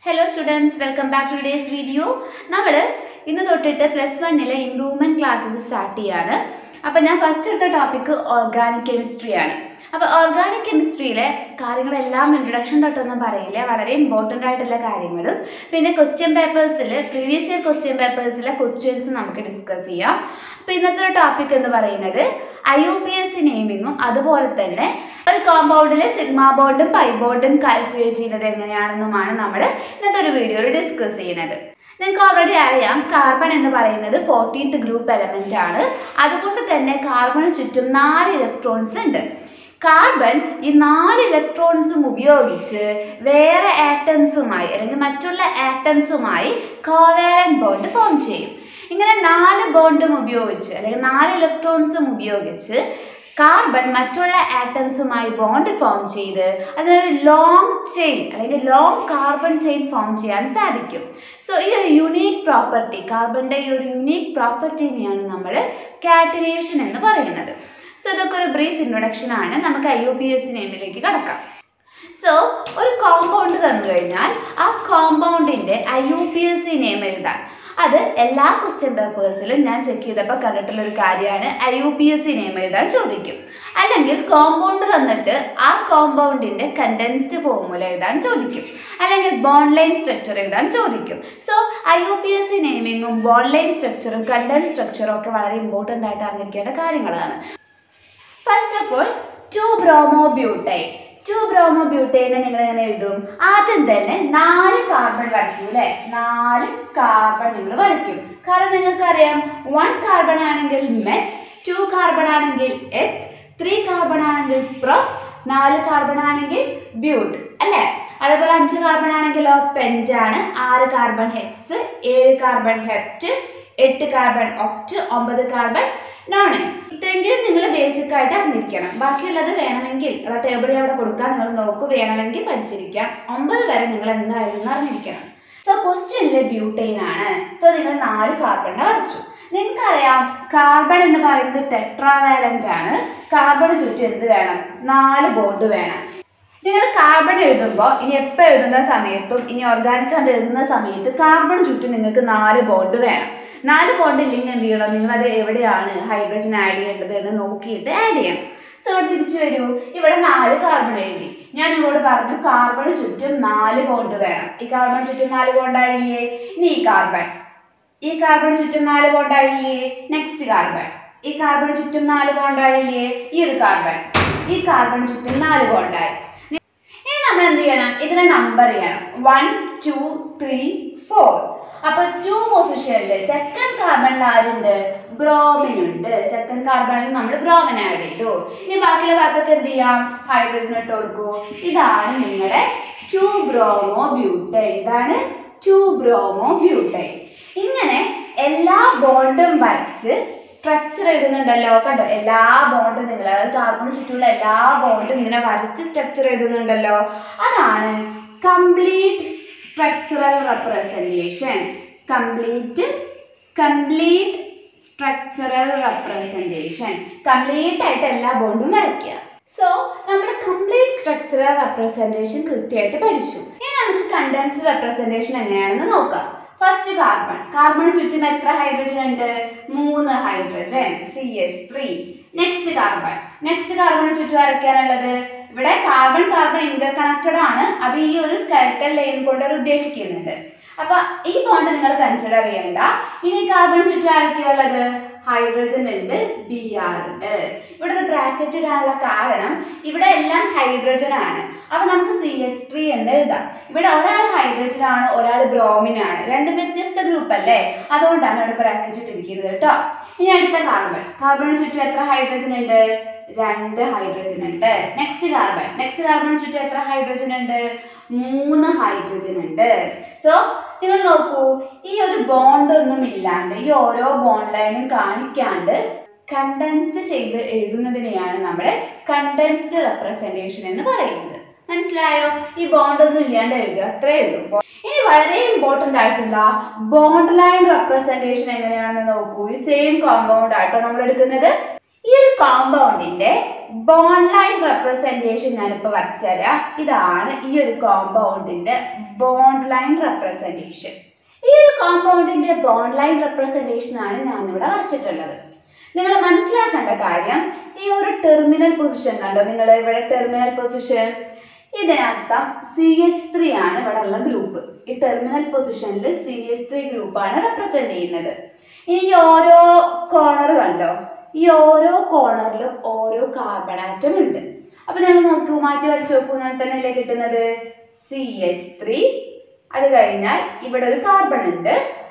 Hello students welcome back today's video നമ്മൾ ഇന്ന് തൊട്ടിട്ട് പ്ലസ് വണ്ണിലെ ഇംപ്രൂവ്മെൻറ്റ് ക്ലാസ്സസ് സ്റ്റാർട്ട് ചെയ്യാണ് അപ്പോൾ ഞാൻ ഫസ്റ്റ് എടുത്ത ടോപ്പിക്ക് ഓർഗാനിക് കെമിസ്ട്രിയാണ് അപ്പോൾ ഓർഗാനിക് കെമിസ്ട്രിയിലെ കാര്യങ്ങളെല്ലാം ഇൻട്രൊഡക്ഷൻ തൊട്ടൊന്നും പറയില്ല വളരെ ഇമ്പോർട്ടൻ്റ് ആയിട്ടുള്ള കാര്യങ്ങളും പിന്നെ ക്വസ്റ്റ്യൻ പേപ്പേഴ്സിൽ പ്രീവിയസ് ഇയർ ക്വസ്റ്റ്യൻ പേപ്പേഴ്സിലെ ക്വസ്റ്റ്യൻസ് നമുക്ക് ഡിസ്കസ് ചെയ്യാം അപ്പോൾ ഇന്നത്തെ ഒരു ടോപ്പിക് എന്ന് പറയുന്നത് I U P S C നെയിമിങ്ങും അതുപോലെ തന്നെ ഒരു കോമ്പൗണ്ടിൽ സിഗ്മ ബോണ്ടും പൈ ബോണ്ടും കാൽക്കുലേറ്റ് ചെയ്യുന്നത് എങ്ങനെയാണെന്നുമാണ് നമ്മൾ ഇന്നത്തെ ഒരു വീഡിയോയിൽ ഡിസ്കസ് ചെയ്യുന്നത് നിങ്ങൾക്ക് ഓൾറെഡി അറിയാം കാർബൺ എന്ന് പറയുന്നത് ഫോർട്ടീൻത്ത് ഗ്രൂപ്പ് എലമെന്റ് ആണ് അതുകൊണ്ട് തന്നെ കാർബണിന് ചുറ്റും നാല് ഇലക്ട്രോൺസ് ഉണ്ട് കാർബൺ ഈ നാല് ഇലക്ട്രോൺസും ഉപയോഗിച്ച് വേറെ ആറ്റംസുമായി അല്ലെങ്കിൽ മറ്റുള്ള ആറ്റംസുമായി കോവാലൻ ബോണ്ട് ഫോം ചെയ്യും ഇങ്ങനെ നാല് ബോണ്ടും ഉപയോഗിച്ച് അല്ലെങ്കിൽ നാല് ഇലക്ട്രോൺസും ഉപയോഗിച്ച് കാർബൺ മറ്റുള്ള ആറ്റംസുമായി ബോണ്ട് ഫോം ചെയ്ത് അതിനൊരു ലോങ് ചെയിൻ അല്ലെങ്കിൽ ലോങ് കാർബൺ ചെയിൻ ഫോം ചെയ്യാൻ സാധിക്കും സോ ഈ ഒരു യുണീക്ക് പ്രോപ്പർട്ടി കാർബണിൻ്റെ ഈ ഒരു യുണീക്ക് പ്രോപ്പർട്ടിനെയാണ് നമ്മൾ കാറ്റിനേഷൻ എന്ന് പറയുന്നത് സോ ഇതൊക്കെ ഒരു ബ്രീഫ് ഇൻട്രൊഡക്ഷൻ ആണ് നമുക്ക് ഐ യു പി എസ് നെയിമിലേക്ക് കടക്കാം സോ ഒരു കോമ്പൗണ്ട് തന്നു കഴിഞ്ഞാൽ ആ കോമ്പൗണ്ടിൻ്റെ I U P S C name എഴുതാൻ അത് എല്ലാ ക്വസ്റ്റ്യൻ പേപ്പേഴ്സിലും ഞാൻ ചെക്ക് ചെയ്തപ്പോൾ കണ്ടിട്ടുള്ള ഒരു കാര്യമാണ് I U P S C name എഴുതാൻ ചോദിക്കും അല്ലെങ്കിൽ കോമ്പൗണ്ട് തന്നിട്ട് ആ കോമ്പൗണ്ടിൻ്റെ കണ്ടൻസ്ഡ് ഫോർമുല എഴുതാൻ ചോദിക്കും അല്ലെങ്കിൽ ബോണ്ട് ലൈൻ സ്ട്രക്ചർ എഴുതാൻ ചോദിക്കും so I U P S C നെയിമിങ്ങും ബോണ്ട് ലൈൻ സ്ട്രക്ചറും കണ്ടൻസ് സ്ട്രക്ചറും ഒക്കെ വളരെ ഇമ്പോർട്ടൻ്റ് ആയിട്ട് അറിഞ്ഞിരിക്കേണ്ട കാര്യങ്ങളാണ് first of all two bromo butane two bromo ബ്യൂട്ടൈനെ നിങ്ങൾ എങ്ങനെ എഴുതും ആദ്യം തന്നെ നാല് കാർബൺ വരയ്ക്കും അല്ലേ നാല് കാർബൺ നിങ്ങൾ വരയ്ക്കും കാരണം നിങ്ങൾക്കറിയാം വൺ കാർബൺ ആണെങ്കിൽ മെത്ത് ടു കാർബൺ ആണെങ്കിൽ എത്ത് ത്രീ കാർബൺ ആണെങ്കിൽ പ്രോ നാല് കാർബൺ ആണെങ്കിൽ ബ്യൂട്ട് അല്ലേ അതേപോലെ അഞ്ച് കാർബൺ ആണെങ്കിലോ പെൻറ്റ് ആണ് ആറ് കാർബൺ ഹെക്സ് ഏഴ് കാർബൺ ഹെപ്റ്റ് എട്ട് കാർബൺ ഒക്ട് ഒമ്പത് കാർബൺ നോൺ ഇത്രയെങ്കിലും നിങ്ങൾ ബേസിക് ആയിട്ട് അറിഞ്ഞിരിക്കണം ബാക്കിയുള്ളത് വേണമെങ്കിൽ അതാ ടേബിൾ അവിടെ കൊടുക്കാൻ നിങ്ങൾ നോക്കൂ വേണമെങ്കിൽ പഠിച്ചിരിക്കാം ഒമ്പത് വരെ നിങ്ങൾ എന്തായാലും അറിഞ്ഞിരിക്കണം സോ ക്വസ്റ്റ്യനിലെ ബ്യൂട്ടൈൻ ആണ് സോ നിങ്ങൾ നാല് കാർബണിനെ വരച്ചു നിങ്ങൾക്കറിയാം കാർബൺ എന്ന് പറയുന്നത് ടെട്രാവാലന്റ് ആണ് കാർബൺ ചുറ്റും എന്ത് വേണം നാല് ബോണ്ട് വേണം നിങ്ങൾ കാർബൺ എഴുതുമ്പോൾ ഇനി എപ്പോൾ എഴുതുന്ന സമയത്തും ഇനി ഓർഗാനിക് കണ്ട് എഴുതുന്ന സമയത്ത് കാർബൺ ചുറ്റും നിങ്ങൾക്ക് നാല് ബോണ്ട് വേണം നാല് ബോണ്ട് ഇല്ലെങ്കിൽ എന്ത് ചെയ്യണം നിങ്ങൾ അത് എവിടെയാണ് ഹൈഡ്രജൻ ആഡ് ചെയ്യേണ്ടത് എന്ന് നോക്കിയിട്ട് ആഡ് ചെയ്യണം സോ ഇവിടെ തിരിച്ചു വരൂ ഇവിടെ നാല് കാർബൺ എഴുതി ഞാൻ നിങ്ങളോട് പറഞ്ഞു കാർബൺ ചുറ്റും നാല് ബോണ്ട് വേണം ഈ കാർബൺ ചുറ്റും നാല് ബോണ്ടായില്ലേ ഇനി ഈ കാർബൺ ഈ കാർബൺ ചുറ്റും നാല് ബോണ്ടായില്ലേ നെക്സ്റ്റ് കാർബൺ ഈ കാർബൺ ചുറ്റും നാല് ബോണ്ടായില്ലേ ഈ ഒരു കാർബൺ ഈ കാർബൺ ചുറ്റും നാല് ബോണ്ടായി ഇനി നമ്മൾ എന്ത് ചെയ്യണം ഇതിനെ നമ്പർ ചെയ്യണം വൺ ടു ത്രീ ഫോർ അപ്പൊ ടു പൊസിഷനിൽ സെക്കൻഡ് കാർബണിൽ ആരുണ്ട് ബ്രോമിൻ ഉണ്ട് സെക്കൻഡ് കാർബണിൽ നമ്മൾ ബ്രോമിൻ ആഡ് ചെയ്തു ഇനി ബാക്കിയുള്ള ഭാഗത്തൊക്കെ എന്ത് ചെയ്യാം ഹൈഡ്രജൻ ഇട്ട് കൊടുക്കൂ ഇതാണ് നിങ്ങളുടെ ടു ബ്രോമോ ബ്യൂട്ടൈൻ ഇതാണ് ടു ബ്രോമോ ബ്യൂട്ടൈൻ ഇങ്ങനെ എല്ലാ ബോണ്ടും വരച്ച് സ്ട്രക്ചർ എഴുതുന്നുണ്ടല്ലോ കണ്ടോ എല്ലാ ബോണ്ടും നിങ്ങൾ അതായത് കാർബൺ ചുറ്റുമുള്ള എല്ലാ ബോണ്ടും ഇങ്ങനെ വരച്ച് സ്ട്രക്ചർ എഴുതുന്നുണ്ടല്ലോ അതാണ് complete structural representation complete complete structural representation complete ആയിട്ട് എല്ലാ ബോണ്ടും വരയ്ക്കുക സോ നമ്മൾ കംപ്ലീറ്റ് സ്ട്രക്ചറൽ റെപ്രസെൻറ്റേഷൻ കൃത്യമായിട്ട് പഠിച്ചു ഇനി നമുക്ക് കണ്ടൻസ്ഡ് റെപ്രസെൻറ്റേഷൻ എങ്ങനെയാണെന്ന് നോക്കാം ഫസ്റ്റ് കാർബൺ കാർബൺ ചുറ്റും എത്ര ഹൈഡ്രജൻ ഉണ്ട് മൂന്ന് hydrogen C S three next carbon next carbon ചുറ്റും വരയ്ക്കാനുള്ളത് ഇവിടെ കാർബൺ കാർബൺ ഇന്റർ കണക്റ്റഡ് ആണ് അത് ഈ ഒരു സ്കെൽട്ടൽ ലൈൻ കൊണ്ട് അവർ ഉദ്ദേശിക്കുന്നുണ്ട് അപ്പൊ ഈ ബോണ്ട് നിങ്ങൾ കൺസിഡർ ചെയ്യണ്ട ഇനി കാർബൺ ചുറ്റും ആരൊക്കെയുള്ളത് ഹൈഡ്രജൻ ഉണ്ട് ബി ആർ ഉണ്ട് ഇവിടെ ഒരു ബ്രാക്കറ്റ് ഇടാനുള്ള കാരണം ഇവിടെ എല്ലാം ഹൈഡ്രജൻ ആണ് അപ്പൊ നമുക്ക് സി എസ് ത്രീ എന്ന് എഴുതാം ഇവിടെ ഒരാൾ ഹൈഡ്രജൻ ആണ് ഒരാൾ ബ്രോമിൻ ആണ് രണ്ട് വ്യത്യസ്ത ഗ്രൂപ്പ് അല്ലേ അതുകൊണ്ടാണ് ഇവിടെ ബ്രാക്കറ്റ് ഇട്ടിരിക്കുന്നത് കേട്ടോ ഇനി അടുത്ത കാർബൺ കാർബണിന് ചുറ്റും എത്ര ഹൈഡ്രജൻ ഉണ്ട് രണ്ട് ഹൈഡ്രജൻ ഉണ്ട് നെക്സ്റ്റ് കാർബൺ നെക്സ്റ്റ് കാർബണിന് ചുറ്റും എത്ര ഹൈഡ്രജൻ ഉണ്ട് മൂന്ന് ഹൈഡ്രജൻ ഉണ്ട് സോ നിങ്ങൾ നോക്കൂ ഈ ഒരു ബോണ്ട് ഒന്നും ഇല്ലാണ്ട് ഈ ഓരോ ബോണ്ട് ലൈനും കാണിക്കാണ്ട് കണ്ടൻസ്ഡ് ചെയ്ത് എഴുതുന്നതിനെയാണ് നമ്മൾ കണ്ടൻസ്ഡ് റെപ്രസെൻറ്റേഷൻ എന്ന് പറയുന്നത് മനസ്സിലായോ ഈ ബോണ്ട് ഒന്നും ഇല്ലാണ്ട് എഴുതുക അത്രേ ഉള്ളൂ ഇനി വളരെ ഇമ്പോർട്ടൻ്റ് ആയിട്ടുള്ള ബോണ്ട് ലൈൻ റെപ്രസെൻറ്റേഷൻ എങ്ങനെയാണെന്ന് നോക്കൂ ഈ സെയിം കോമ്പൗണ്ട് ആട്ടോ നമ്മൾ എടുക്കുന്നത് ഈ ഒരു കോമ്പൗണ്ടിന്റെ ബോണ്ട് ലൈൻ റെപ്രസെന്റേഷൻ ഞാനിപ്പോ വരച്ചുതരാം ഇതാണ് ഈ ഒരു കോമ്പൗണ്ടിന്റെ ബോണ്ട് ലൈൻ റെപ്രസെന്റേഷൻ ഈ ഒരു കോമ്പൗണ്ടിന്റെ ബോണ്ട് ലൈൻ റെപ്രസെന്റേഷൻ ആണ് ഞാനിവിടെ വരച്ചിട്ടുള്ളത് നിങ്ങൾ മനസ്സിലാക്കേണ്ട കാര്യം ഈ ഒരു ടെർമിനൽ പൊസിഷൻ കണ്ടോ നിങ്ങൾ ഇവിടെ ടെർമിനൽ പൊസിഷൻ ഇതിനർത്ഥം സി എസ് ത്രീ ആണ് ഇവിടെ ഉള്ള ഗ്രൂപ്പ് ഈ ടെർമിനൽ പൊസിഷനിൽ സി എസ് ത്രീ ഗ്രൂപ്പാണ് റെപ്രസെന്റ് ചെയ്യുന്നത് ഇനി ഈ ഓരോ കോർണർ കണ്ടോ ഈ ഓരോ കോർണറിലും ഓരോ കാർബൺ ആറ്റം ഉണ്ട് അപ്പൊ നിങ്ങൾ നോക്കൂ മാറ്റി വരച്ച് നോക്കൂ ഞാൻ തന്നെയല്ലേ കിട്ടുന്നത് സി എസ് ത്രീ അത് കഴിഞ്ഞാൽ ഇവിടെ ഒരു കാർബൺ ഉണ്ട്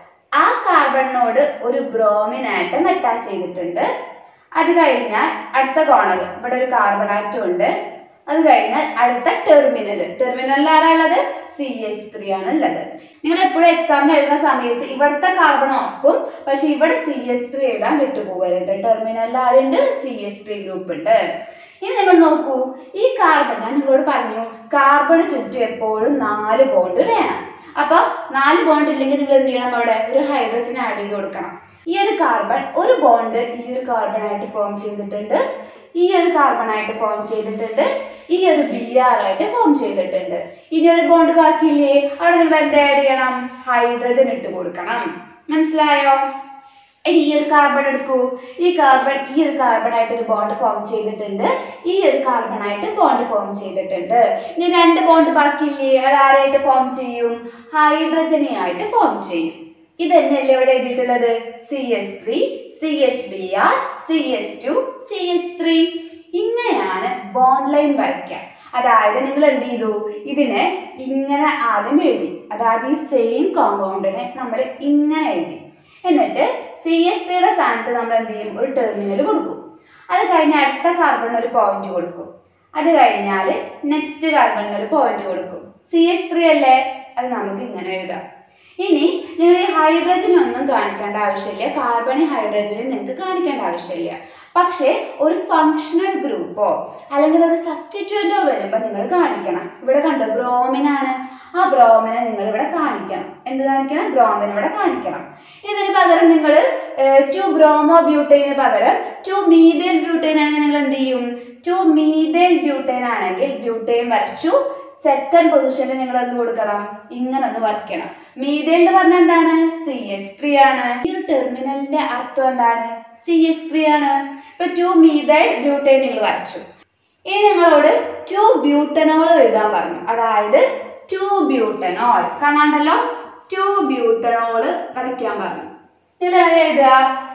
ആ കാർബണിനോട് ഒരു ബ്രോമിൻ ആറ്റം അറ്റാച്ച് ചെയ്തിട്ടുണ്ട് അത് കഴിഞ്ഞാൽ അടുത്ത കോർണർ ഇവിടെ ഒരു കാർബൺ ആറ്റം ഉണ്ട് അത് കഴിഞ്ഞാൽ അടുത്ത ടെർമിനൽ ടെർമിനലിൽ ആരാ ഉള്ളത് സി എച്ച് ത്രീ ആണ് ഉള്ളത് നിങ്ങൾ എപ്പോഴും എക്സാമിന് എഴുതുന്ന സമയത്ത് ഇവിടുത്തെ കാർബൺ ഒക്കും പക്ഷെ ഇവിടെ സി എസ് ത്രീ എഴുതാൻ വിട്ടുപോകരുത് ടെർമിനലിൽ ആരുണ്ട് സി എസ് ത്രീ ഗ്രൂപ്പ് ഉണ്ട് ഇനി നിങ്ങൾ നോക്കൂ ഈ കാർബൺ ഞാൻ നിങ്ങളോട് പറഞ്ഞു കാർബണ് ചുറ്റും എപ്പോഴും നാല് ബോണ്ട് വേണം അപ്പൊ നാല് ബോണ്ട് ഇല്ലെങ്കിൽ നിങ്ങൾ എന്ത് ചെയ്യണം അവിടെ ഒരു ഹൈഡ്രജൻ ആഡ് ചെയ്ത് കൊടുക്കണം ഈ ഒരു കാർബൺ ഒരു ബോണ്ട് ഈ ഒരു കാർബൺ ആയിട്ട് ഫോം ചെയ്തിട്ടുണ്ട് ഈ ഒരു കാർബൺ ആയിട്ട് ഫോം ചെയ്തിട്ടുണ്ട് ഈ ഒരു ബി ആർ ആയിട്ട് ഫോം ചെയ്തിട്ടുണ്ട് ഇനി ഒരു ബോണ്ട് ബാക്കിയില്ലേ അവിടെ നിങ്ങൾ എന്ത് ആഡ് ചെയ്യണം ഹൈഡ്രജൻ ഇട്ട് കൊടുക്കണം മനസ്സിലായോ ഇനി ഈ ഒരു കാർബൺ എടുക്കൂ ഈ കാർബൺ ഈ ഒരു കാർബൺ ആയിട്ട് ഒരു ബോണ്ട് ഫോം ചെയ്തിട്ടുണ്ട് ഈ ഒരു കാർബൺ ആയിട്ട് ബോണ്ട് ഫോം ചെയ്തിട്ടുണ്ട് ഇനി രണ്ട് ബോണ്ട് ബാക്കിയില്ലേ അത് ആരായിട്ട് ഫോം ചെയ്യും ഹൈഡ്രജനെ ആയിട്ട് ഫോം ചെയ്യും ഇത് തന്നെയല്ലേ ഇവിടെ എഴുതിയിട്ടുള്ളത് C S three C H B R C H two C H three ഇങ്ങനെയാണ് ബോണ്ട് ലൈൻ വരയ്ക്കുക അതായത് നിങ്ങൾ എന്ത് ചെയ്തു ഇതിനെ ഇങ്ങനെ ആദ്യം എഴുതി അതായത് ഈ സെയിം കോമ്പൗണ്ടിനെ നമ്മൾ ഇങ്ങനെ എഴുതി എന്നിട്ട് സി എസ് ത്രീയുടെ സ്ഥാനത്ത് നമ്മൾ എന്ത് ചെയ്യും ഒരു ടെർമിനൽ കൊടുക്കും അത് കഴിഞ്ഞ് അടുത്ത കാർബണിന് ഒരു പോയിന്റ് കൊടുക്കും അത് കഴിഞ്ഞാൽ നെക്സ്റ്റ് കാർബണിന് ഒരു പോയിന്റ് കൊടുക്കും സി എസ് ത്രീ അല്ലേ അത് നമുക്ക് ഇങ്ങനെ എഴുതാം ഇനി നിങ്ങൾ ഈ ഹൈഡ്രജൻ ഒന്നും കാണിക്കേണ്ട ആവശ്യമില്ല കാർബണി ഹൈഡ്രജനും നിങ്ങൾക്ക് കാണിക്കേണ്ട ആവശ്യമില്ല പക്ഷേ ഒരു ഫങ്ഷണൽ ഗ്രൂപ്പോ അല്ലെങ്കിൽ ഒരു സബ്സ്റ്റിറ്റ്യൂറ്റോ വരുമ്പോൾ നിങ്ങൾ കാണിക്കണം ഇവിടെ കണ്ടോ ബ്രോമിൻ ആണ് ആ ബ്രോമിനെ നിങ്ങൾ ഇവിടെ കാണിക്കണം എന്ത് കാണിക്കണം ബ്രോമിൻ ഇവിടെ കാണിക്കണം ഇതിന് പകരം നിങ്ങൾ ടു ബ്രോമോ ബ്യൂട്ടൈന് പകരം ടു മീതേൽ ബ്യൂട്ടൈൻ ആണെങ്കിൽ നിങ്ങൾ എന്ത് ചെയ്യും ടു മീതേൽ ബ്യൂട്ടൈൻ ആണെങ്കിൽ ബ്യൂട്ടൈൻ വരച്ചു സെക്കൻഡ് പൊസിഷനിൽ നിങ്ങൾ എന്ത് കൊടുക്കണം ഇങ്ങനെ ഒന്ന് വരയ്ക്കണം മീതേൽ എന്ന് പറഞ്ഞാൽ എന്താണ് സി എസ് ത്രീ ആണ് ഈ ഒരു ടെർമിനലിന്റെ അർത്ഥം എന്താണ് സി എസ് ത്രീ ആണ് ഇപ്പൊ ടു മീതൈൽ ബ്യൂട്ടൈൻ നിങ്ങൾ വരച്ചു ഇനി നിങ്ങളോട് ടു ബ്യൂട്ടനോൾ എഴുതാൻ പറഞ്ഞു അതായത് ടു ബ്യൂട്ടനോൾ കാണാണ്ടല്ലോ ടു ബ്യൂട്ടനോൾ വരയ്ക്കാൻ പറഞ്ഞു നിങ്ങൾ എങ്ങനെ എഴുതുക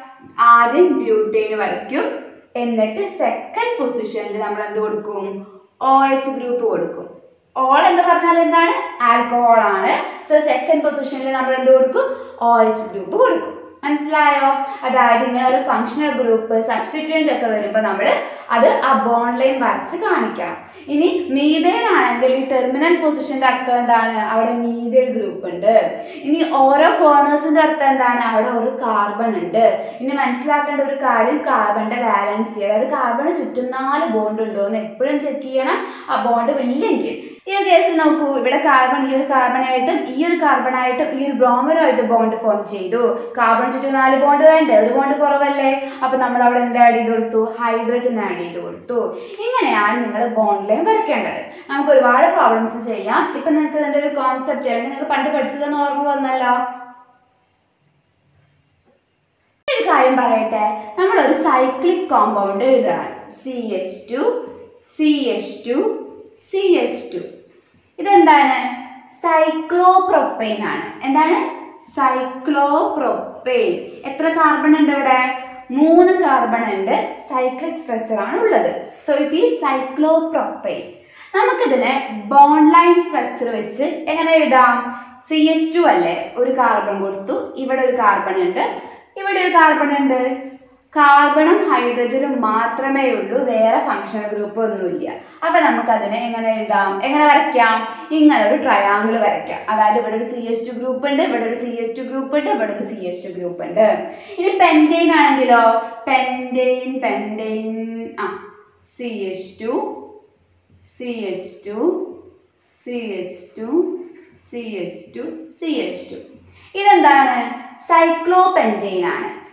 ആദ്യം ബ്യൂട്ടൈൻ വരയ്ക്കും എന്നിട്ട് സെക്കൻഡ് പൊസിഷനിൽ നമ്മൾ എന്ത് കൊടുക്കും ഒ എച്ച് ഗ്രൂപ്പ് കൊടുക്കും ഓൾ എന്ന് പറഞ്ഞാൽ എന്താണ് ആൽക്കഹോൾ ആണ് സോ സെക്കൻഡ് പൊസിഷനിൽ നമ്മൾ എന്ത് കൊടുക്കും ഒ എച്ച് ഗ്രൂപ്പ് കൊടുക്കും മനസ്സിലായോ അതായത് ഇങ്ങനെ ഒരു ഫങ്ഷണൽ ഗ്രൂപ്പ് സബ്സ്റ്റിറ്റ്യൂന്റ് ഒക്കെ വരുമ്പോൾ നമ്മൾ അത് ആ ബോണ്ട് ലൈൻ വരച്ച് കാണിക്കണം ഇനി മീതേൽ ആണെങ്കിൽ ഈ ടെർമിനൽ പൊസിഷന്റെ അർത്ഥം എന്താണ് അവിടെ മീതേൽ ഗ്രൂപ്പ് ഉണ്ട് ഇനി ഓരോ കോർണേഴ്സിന്റെ അർത്ഥം എന്താണ് അവിടെ ഒരു കാർബൺ ഉണ്ട് ഇനി മനസ്സിലാക്കേണ്ട ഒരു കാര്യം കാർബണിന്റെ വാലൻസി അതായത് കാർബണ് ചുറ്റും നാല് ബോണ്ട് ഉണ്ടോ എന്ന് എപ്പോഴും ചെക്ക് ചെയ്യണം ആ ബോണ്ട് ഇല്ലെങ്കിൽ ഈ ഒരു കേസിൽ നോക്കൂ ഇവിടെ കാർബൺ ഈ ഒരു കാർബണായിട്ടും ഈ ഒരു കാർബണായിട്ടും ഈ ഒരു ബ്രോമനുമായിട്ട് ബോണ്ട് ഫോം ചെയ്തു കാർബൺ ചുറ്റും നാല് ബോണ്ട് വേണ്ടേ ഒരു ബോണ്ട് കുറവല്ലേ അപ്പൊ നമ്മൾ അവിടെ എന്ത് ആഡ് ചെയ്ത് കൊടുത്തു ഹൈഡ്രജൻ ആഡ് ചെയ്ത് കൊടുത്തു ഇങ്ങനെയാണ് നിങ്ങൾ ബോണ്ട് ലൈൻ വരയ്ക്കേണ്ടത് നമുക്ക് ഒരുപാട് പ്രോബ്ലംസ് ചെയ്യാം ഇപ്പൊ നിങ്ങൾക്ക് ഇതിന്റെ ഒരു കോൺസെപ്റ്റ് അല്ലെങ്കിൽ നിങ്ങൾ പണ്ട് പഠിച്ചതെന്ന് ഓർമ്മ വന്നല്ലോ ഒരു കാര്യം പറയട്ടെ നമ്മൾ ഒരു സൈക്ലിക് കോമ്പൗണ്ട് എഴുതുകയാണ് C H two C H two C H two ഇതെന്താണ് സൈക്ലോപ്രൊപ്പൈൻ ആണ് എന്താണ് സൈക്ലോപ്രൊപ്പൈൻ എത്ര കാർബൺ ഉണ്ട് ഇവിടെ മൂന്ന് കാർബൺ ഉണ്ട് സൈക്ലിക് സ്ട്രക്ചർ ആണ് ഉള്ളത് സോ ഇറ്റ് ഈസ് സൈക്ലോപ്രൊപ്പൈൻ നമുക്കിതിനെ ബോണ്ട് ലൈൻ സ്ട്രക്ചർ വെച്ച് എങ്ങനെ എഴുതാം സി എച്ച് ടു അല്ലേ ഒരു കാർബൺ കൊടുത്തു ഇവിടെ ഒരു കാർബൺ ഉണ്ട് ഇവിടെ ഒരു കാർബൺ ഉണ്ട് കാർബണും ഹൈഡ്രജനും മാത്രമേ ഉള്ളൂ വേറെ ഫങ്ഷണൽ ഗ്രൂപ്പ് ഒന്നുമില്ല അപ്പൊ നമുക്ക് അതിനെ എങ്ങനെ എഴുതാം എങ്ങനെ വരയ്ക്കാം ഇങ്ങനെ ഒരു ട്രയാങ്കിൾ വരയ്ക്കാം അതായത് ഇവിടെ ഒരു സി എസ് ടു ഗ്രൂപ്പ് ഉണ്ട് ഇവിടെ ഒരു സി എസ് ടു ഗ്രൂപ്പ് ഉണ്ട് ഇവിടെ ഒരു സി എസ് ടു ഗ്രൂപ്പ് ഉണ്ട് ഇനി പെൻറ്റെയിൻ ആണെങ്കിലോ പെൻറ്റെയിൻ പെൻറ്റെയിൻ ആ C H two C H two C H two C H two C H two ഇതെന്താണ് സൈക്ലോപെൻറ്റെയിൻ ആണ്